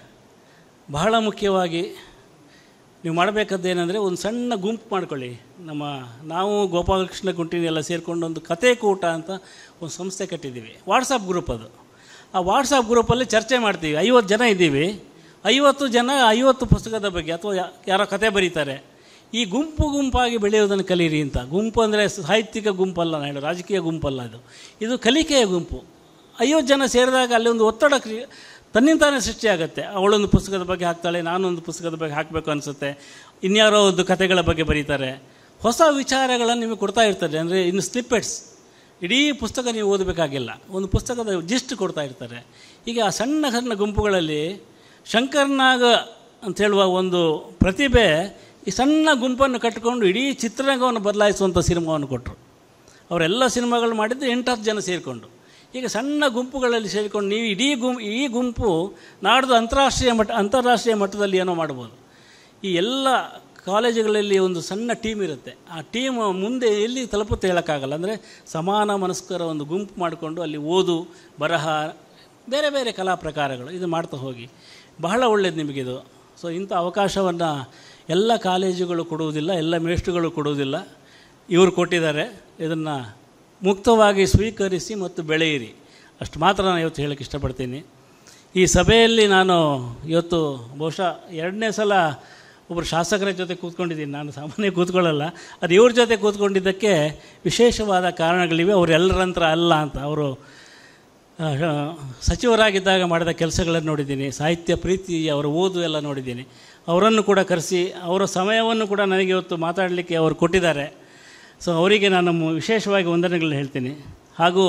ಬಹಳ ಮುಖ್ಯವಾಗಿ ನೀವು ಮಾಡಬೇಕಾದ್ದೇನೆಂದರೆ ಒಂದು ಸಣ್ಣ ಗುಂಪು ಮಾಡ್ಕೊಳ್ಳಿ ನಮ್ಮ ನಾವು ಗೋಪಾಲಕೃಷ್ಣ ಗುಂಟಿನಿ ಎಲ್ಲ ಸೇರಿಕೊಂಡು ಒಂದು ಕತೆ ಕೂಟ ಅಂತ ಒಂದು ಸಂಸ್ಥೆ ಕಟ್ಟಿದ್ದೀವಿ ವಾಟ್ಸಪ್ ಗ್ರೂಪ್ ಅದು ಆ ವಾಟ್ಸಪ್ ಗ್ರೂಪಲ್ಲಿ ಚರ್ಚೆ ಮಾಡ್ತೀವಿ ಐವತ್ತು ಜನ ಇದ್ದೀವಿ ಐವತ್ತು ಜನ ಐವತ್ತು ಪುಸ್ತಕದ ಬಗ್ಗೆ ಅಥವಾ ಯಾ- ಯಾರೋ ಕತೆ ಬರೀತಾರೆ ಈ ಗುಂಪು ಗುಂಪಾಗಿ ಬೆಳೆಯೋದನ್ನು ಕಲೀರಿ ಅಂತ ಗುಂಪು ಅಂದರೆ ಸಾಹಿತ್ಯಿಕ ಗುಂಪಲ್ಲ ನಾನು ಹೇಳೋ ರಾಜಕೀಯ ಗುಂಪಲ್ಲ ಅದು ಇದು ಕಲಿಕೆಯ ಗುಂಪು ಐವತ್ತು ಜನ ಸೇರಿದಾಗ ಅಲ್ಲಿ ಒಂದು ಒತ್ತಡ ಕ್ರಿಯೆ ತನ್ನಿಂತಾನೇ ಸೃಷ್ಟಿಯಾಗುತ್ತೆ ಅವಳೊಂದು ಪುಸ್ತಕದ ಬಗ್ಗೆ ಹಾಕ್ತಾಳೆ ನಾನೊಂದು ಪುಸ್ತಕದ ಬಗ್ಗೆ ಹಾಕಬೇಕು ಅನಿಸುತ್ತೆ ಇನ್ಯಾರೋ ಒಂದು ಕಥೆಗಳ ಬಗ್ಗೆ ಬರೀತಾರೆ ಹೊಸ ವಿಚಾರಗಳನ್ನು ನಿಮಗೆ ಕೊಡ್ತಾ ಇರ್ತಾರೆ ಅಂದರೆ ಇನ್ನು ಸ್ಲಿಪ್ಪೆಟ್ಸ್ ಇಡೀ ಪುಸ್ತಕ ನೀವು ಓದಬೇಕಾಗಿಲ್ಲ ಒಂದು ಪುಸ್ತಕದ ಜಿಸ್ಟ್ ಕೊಡ್ತಾ ಇರ್ತಾರೆ ಈಗ ಆ ಸಣ್ಣ ಸಣ್ಣ ಗುಂಪುಗಳಲ್ಲಿ ಶಂಕರ್ನಾಗ ಅಂತ ಹೇಳುವ ಒಂದು ಪ್ರತಿಭೆ ಈ ಸಣ್ಣ ಗುಂಪನ್ನು ಕಟ್ಟಿಕೊಂಡು ಇಡೀ ಚಿತ್ರರಂಗವನ್ನು ಬದಲಾಯಿಸುವಂಥ ಸಿನಿಮಾವನ್ನು ಕೊಟ್ಟರು ಅವರೆಲ್ಲ ಸಿನಿಮಾಗಳು ಮಾಡಿದ್ದು ಎಂಟು ಹತ್ತು ಜನ ಸೇರಿಕೊಂಡು ಈಗ ಸಣ್ಣ ಗುಂಪುಗಳಲ್ಲಿ ಸೇರಿಕೊಂಡು ನೀವು ಇಡೀ ಗುಂಪು ಈ ಗುಂಪು ನಾಡ್ದು ಅಂತಾರಾಷ್ಟ್ರೀಯ ಮಟ್ಟ ಅಂತಾರಾಷ್ಟ್ರೀಯ ಮಟ್ಟದಲ್ಲಿ ಏನೋ ಮಾಡ್ಬೋದು ಈ ಎಲ್ಲ ಕಾಲೇಜುಗಳಲ್ಲಿ ಒಂದು ಸಣ್ಣ ಟೀಮ್ ಇರುತ್ತೆ ಆ ಟೀಮ್ ಮುಂದೆ ಎಲ್ಲಿ ತಲುಪುತ್ತೆ ಹೇಳೋಕ್ಕಾಗಲ್ಲ ಅಂದರೆ ಸಮಾನ ಮನಸ್ಕರ ಒಂದು ಗುಂಪು ಮಾಡಿಕೊಂಡು ಅಲ್ಲಿ ಓದು ಬರಹ ಬೇರೆ ಬೇರೆ ಕಲಾ ಪ್ರಕಾರಗಳು ಇದು ಮಾಡ್ತಾ ಹೋಗಿ ಬಹಳ ಒಳ್ಳೆಯದು ನಿಮಗಿದು ಸೊ ಇಂಥ ಅವಕಾಶವನ್ನು ಎಲ್ಲ ಕಾಲೇಜುಗಳು ಕೊಡುವುದಿಲ್ಲ ಎಲ್ಲ ಮೇಷ್ಟ್ರುಗಳು ಕೊಡುವುದಿಲ್ಲ ಇವರು ಕೊಟ್ಟಿದ್ದಾರೆ ಇದನ್ನು ಮುಕ್ತವಾಗಿ ಸ್ವೀಕರಿಸಿ ಮತ್ತು ಬೆಳೆಯಿರಿ ಅಷ್ಟು ಮಾತ್ರ ನಾನು ಇವತ್ತು ಹೇಳಕ್ಕೆ ಇಷ್ಟಪಡ್ತೀನಿ ಈ ಸಭೆಯಲ್ಲಿ ನಾನು ಇವತ್ತು ಬಹುಶಃ ಎರಡನೇ ಸಲ ಒಬ್ಬರು ಶಾಸಕರ ಜೊತೆ ಕೂತ್ಕೊಂಡಿದ್ದೀನಿ ನಾನು ಸಾಮಾನ್ಯ ಕೂತ್ಕೊಳ್ಳಲ್ಲ ಅದು ಇವ್ರ ಜೊತೆ ಕೂತ್ಕೊಂಡಿದ್ದಕ್ಕೆ ವಿಶೇಷವಾದ ಕಾರಣಗಳಿವೆ ಅವರೆಲ್ಲರಂತ್ರ ಅಲ್ಲ ಅಂತ ಅವರು ಆ, ಸಚಿವರಾಗಿದ್ದಾಗ ಮಾಡಿದ ಕೆಲಸಗಳನ್ನು ನೋಡಿದ್ದೀನಿ ಸಾಹಿತ್ಯ ಪ್ರೀತಿ ಅವರ ಓದು ಎಲ್ಲ ನೋಡಿದ್ದೀನಿ ಅವರನ್ನು ಕೂಡ ಕರೆಸಿ ಅವರ ಸಮಯವನ್ನು ಕೂಡ ನನಗೆ ಇವತ್ತು ಮಾತಾಡಲಿಕ್ಕೆ ಅವರು ಕೊಟ್ಟಿದ್ದಾರೆ ಸೊ ಅವರಿಗೆ ನಾನು ಮು- ವಿಶೇಷವಾಗಿ ವಂದನೆಗಳನ್ನ ಹೇಳ್ತೀನಿ ಹಾಗೂ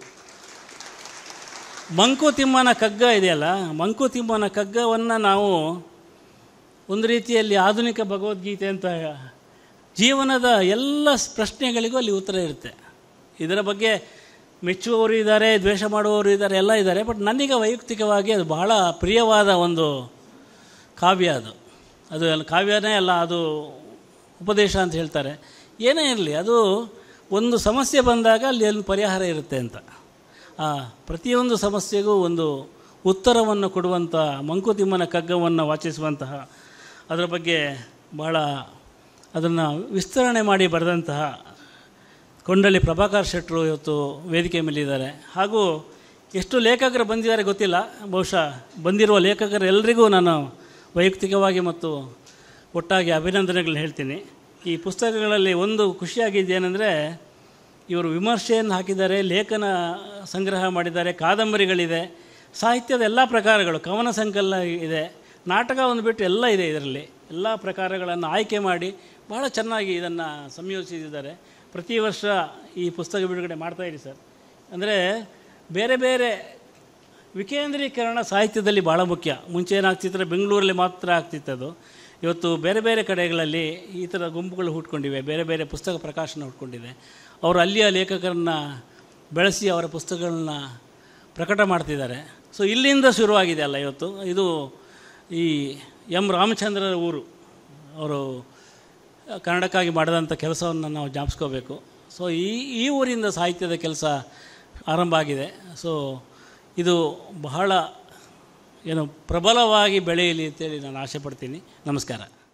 ಮಂಕುತಿಮ್ಮನ ಕಗ್ಗ ಇದೆಯಲ್ಲ ಮಂಕುತಿಮ್ಮನ ಕಗ್ಗವನ್ನು ನಾವು ಒಂದು ರೀತಿಯಲ್ಲಿ ಆಧುನಿಕ ಭಗವದ್ಗೀತೆ ಅಂತ ಜೀವನದ ಎಲ್ಲ ಪ್ರಶ್ನೆಗಳಿಗೂ ಅಲ್ಲಿ ಉತ್ತರ ಇರುತ್ತೆ ಇದರ ಬಗ್ಗೆ ಮೆಚ್ಚುವವರು ಇದ್ದಾರೆ ದ್ವೇಷ ಮಾಡುವವರು ಇದ್ದಾರೆ ಎಲ್ಲ ಇದ್ದಾರೆ ಬಟ್ ನನಗೆ ವೈಯಕ್ತಿಕವಾಗಿ ಅದು ಬಹಳ ಪ್ರಿಯವಾದ ಒಂದು ಕಾವ್ಯ ಅದು ಅದು ಅಲ್ಲ ಕಾವ್ಯನೇ ಅಲ್ಲ ಅದು ಉಪದೇಶ ಅಂತ ಹೇಳ್ತಾರೆ ಏನೇ ಇರಲಿ ಅದು ಒಂದು ಸಮಸ್ಯೆ ಬಂದಾಗ ಅಲ್ಲಿ ಒಂದು ಪರಿಹಾರ ಇರುತ್ತೆ ಅಂತ ಆ ಪ್ರತಿಯೊಂದು ಸಮಸ್ಯೆಗೂ ಒಂದು ಉತ್ತರವನ್ನು ಕೊಡುವಂಥ ಮಂಕುತಿಮ್ಮನ ಕಗ್ಗವನ್ನು ವಾಚಿಸುವಂತಹ ಅದರ ಬಗ್ಗೆ ಭಾಳ ಅದನ್ನು ವಿಸ್ತರಣೆ ಮಾಡಿ ಬರೆದಂತಹ ಕೊಂಡಳ್ಳಿ ಪ್ರಭಾಕರ್ ಶೆಟ್ಟರು ಇವತ್ತು ವೇದಿಕೆ ಮೇಲಿದ್ದಾರೆ ಹಾಗೂ ಎಷ್ಟು ಲೇಖಕರು ಬಂದಿದ್ದಾರೆ ಗೊತ್ತಿಲ್ಲ ಬಹುಶಃ ಬಂದಿರುವ ಲೇಖಕರೆಲ್ಲರಿಗೂ ನಾನು ವೈಯಕ್ತಿಕವಾಗಿ ಮತ್ತು ಒಟ್ಟಾಗಿ ಅಭಿನಂದನೆಗಳನ್ನ ಹೇಳ್ತೀನಿ ಈ ಪುಸ್ತಕಗಳಲ್ಲಿ ಒಂದು ಖುಷಿಯಾಗಿದ್ದೇನೆಂದರೆ ಇವರು ವಿಮರ್ಶೆಯನ್ನು ಹಾಕಿದ್ದಾರೆ ಲೇಖನ ಸಂಗ್ರಹ ಮಾಡಿದ್ದಾರೆ ಕಾದಂಬರಿಗಳಿದೆ ಸಾಹಿತ್ಯದ ಎಲ್ಲ ಪ್ರಕಾರಗಳು ಕವನ ಸಂಕಲನ ಇದೆ ನಾಟಕ ಒಂದು ಬಿಟ್ಟು ಎಲ್ಲ ಇದೆ ಇದರಲ್ಲಿ ಎಲ್ಲ ಪ್ರಕಾರಗಳನ್ನು ಆಯ್ಕೆ ಮಾಡಿ ಭಾಳ ಚೆನ್ನಾಗಿ ಇದನ್ನು ಸಂಯೋಜಿಸಿದ್ದಾರೆ ಪ್ರತಿ ವರ್ಷ ಈ ಪುಸ್ತಕ ಬಿಡುಗಡೆ ಮಾಡ್ತಾಯಿರಿ ಸರ್ ಅಂದರೆ ಬೇರೆ ಬೇರೆ ವಿಕೇಂದ್ರೀಕರಣ ಸಾಹಿತ್ಯದಲ್ಲಿ ಭಾಳ ಮುಖ್ಯ ಮುಂಚೆ ಏನಾಗ್ತಿದ್ರೆ ಬೆಂಗಳೂರಲ್ಲಿ ಮಾತ್ರ ಆಗ್ತಿತ್ತದು ಇವತ್ತು ಬೇರೆ ಬೇರೆ ಕಡೆಗಳಲ್ಲಿ ಈ ಥರ ಗುಂಪುಗಳು ಹುಟ್ಕೊಂಡಿವೆ ಬೇರೆ ಬೇರೆ ಪುಸ್ತಕ ಪ್ರಕಾಶನ ಹುಟ್ಕೊಂಡಿದೆ ಅವರು ಅಲ್ಲಿಯ ಲೇಖಕರನ್ನ ಬೆಳೆಸಿ ಅವರ ಪುಸ್ತಕಗಳನ್ನ ಪ್ರಕಟ ಮಾಡ್ತಿದ್ದಾರೆ ಸೊ ಇಲ್ಲಿಂದ ಶುರುವಾಗಿದೆ ಅಲ್ಲ ಇವತ್ತು ಇದು ಈ ಎಂ ರಾಮಚಂದ್ರರ ಊರು ಅವರು ಕನ್ನಡಕ್ಕಾಗಿ ಮಾಡಿದಂಥ ಕೆಲಸವನ್ನು ನಾವು ಜ್ಞಾಪಿಸ್ಕೋಬೇಕು ಸೊ ಈ ಈ ಊರಿಂದ ಸಾಹಿತ್ಯದ ಕೆಲಸ ಆರಂಭ ಆಗಿದೆ ಸೊ ಇದು ಬಹಳ ಏನು ಪ್ರಬಲವಾಗಿ ಬೆಳೆಯಲಿ ಅಂತೇಳಿ ನಾನು ಆಸೆ ಪಡ್ತೀನಿ ನಮಸ್ಕಾರ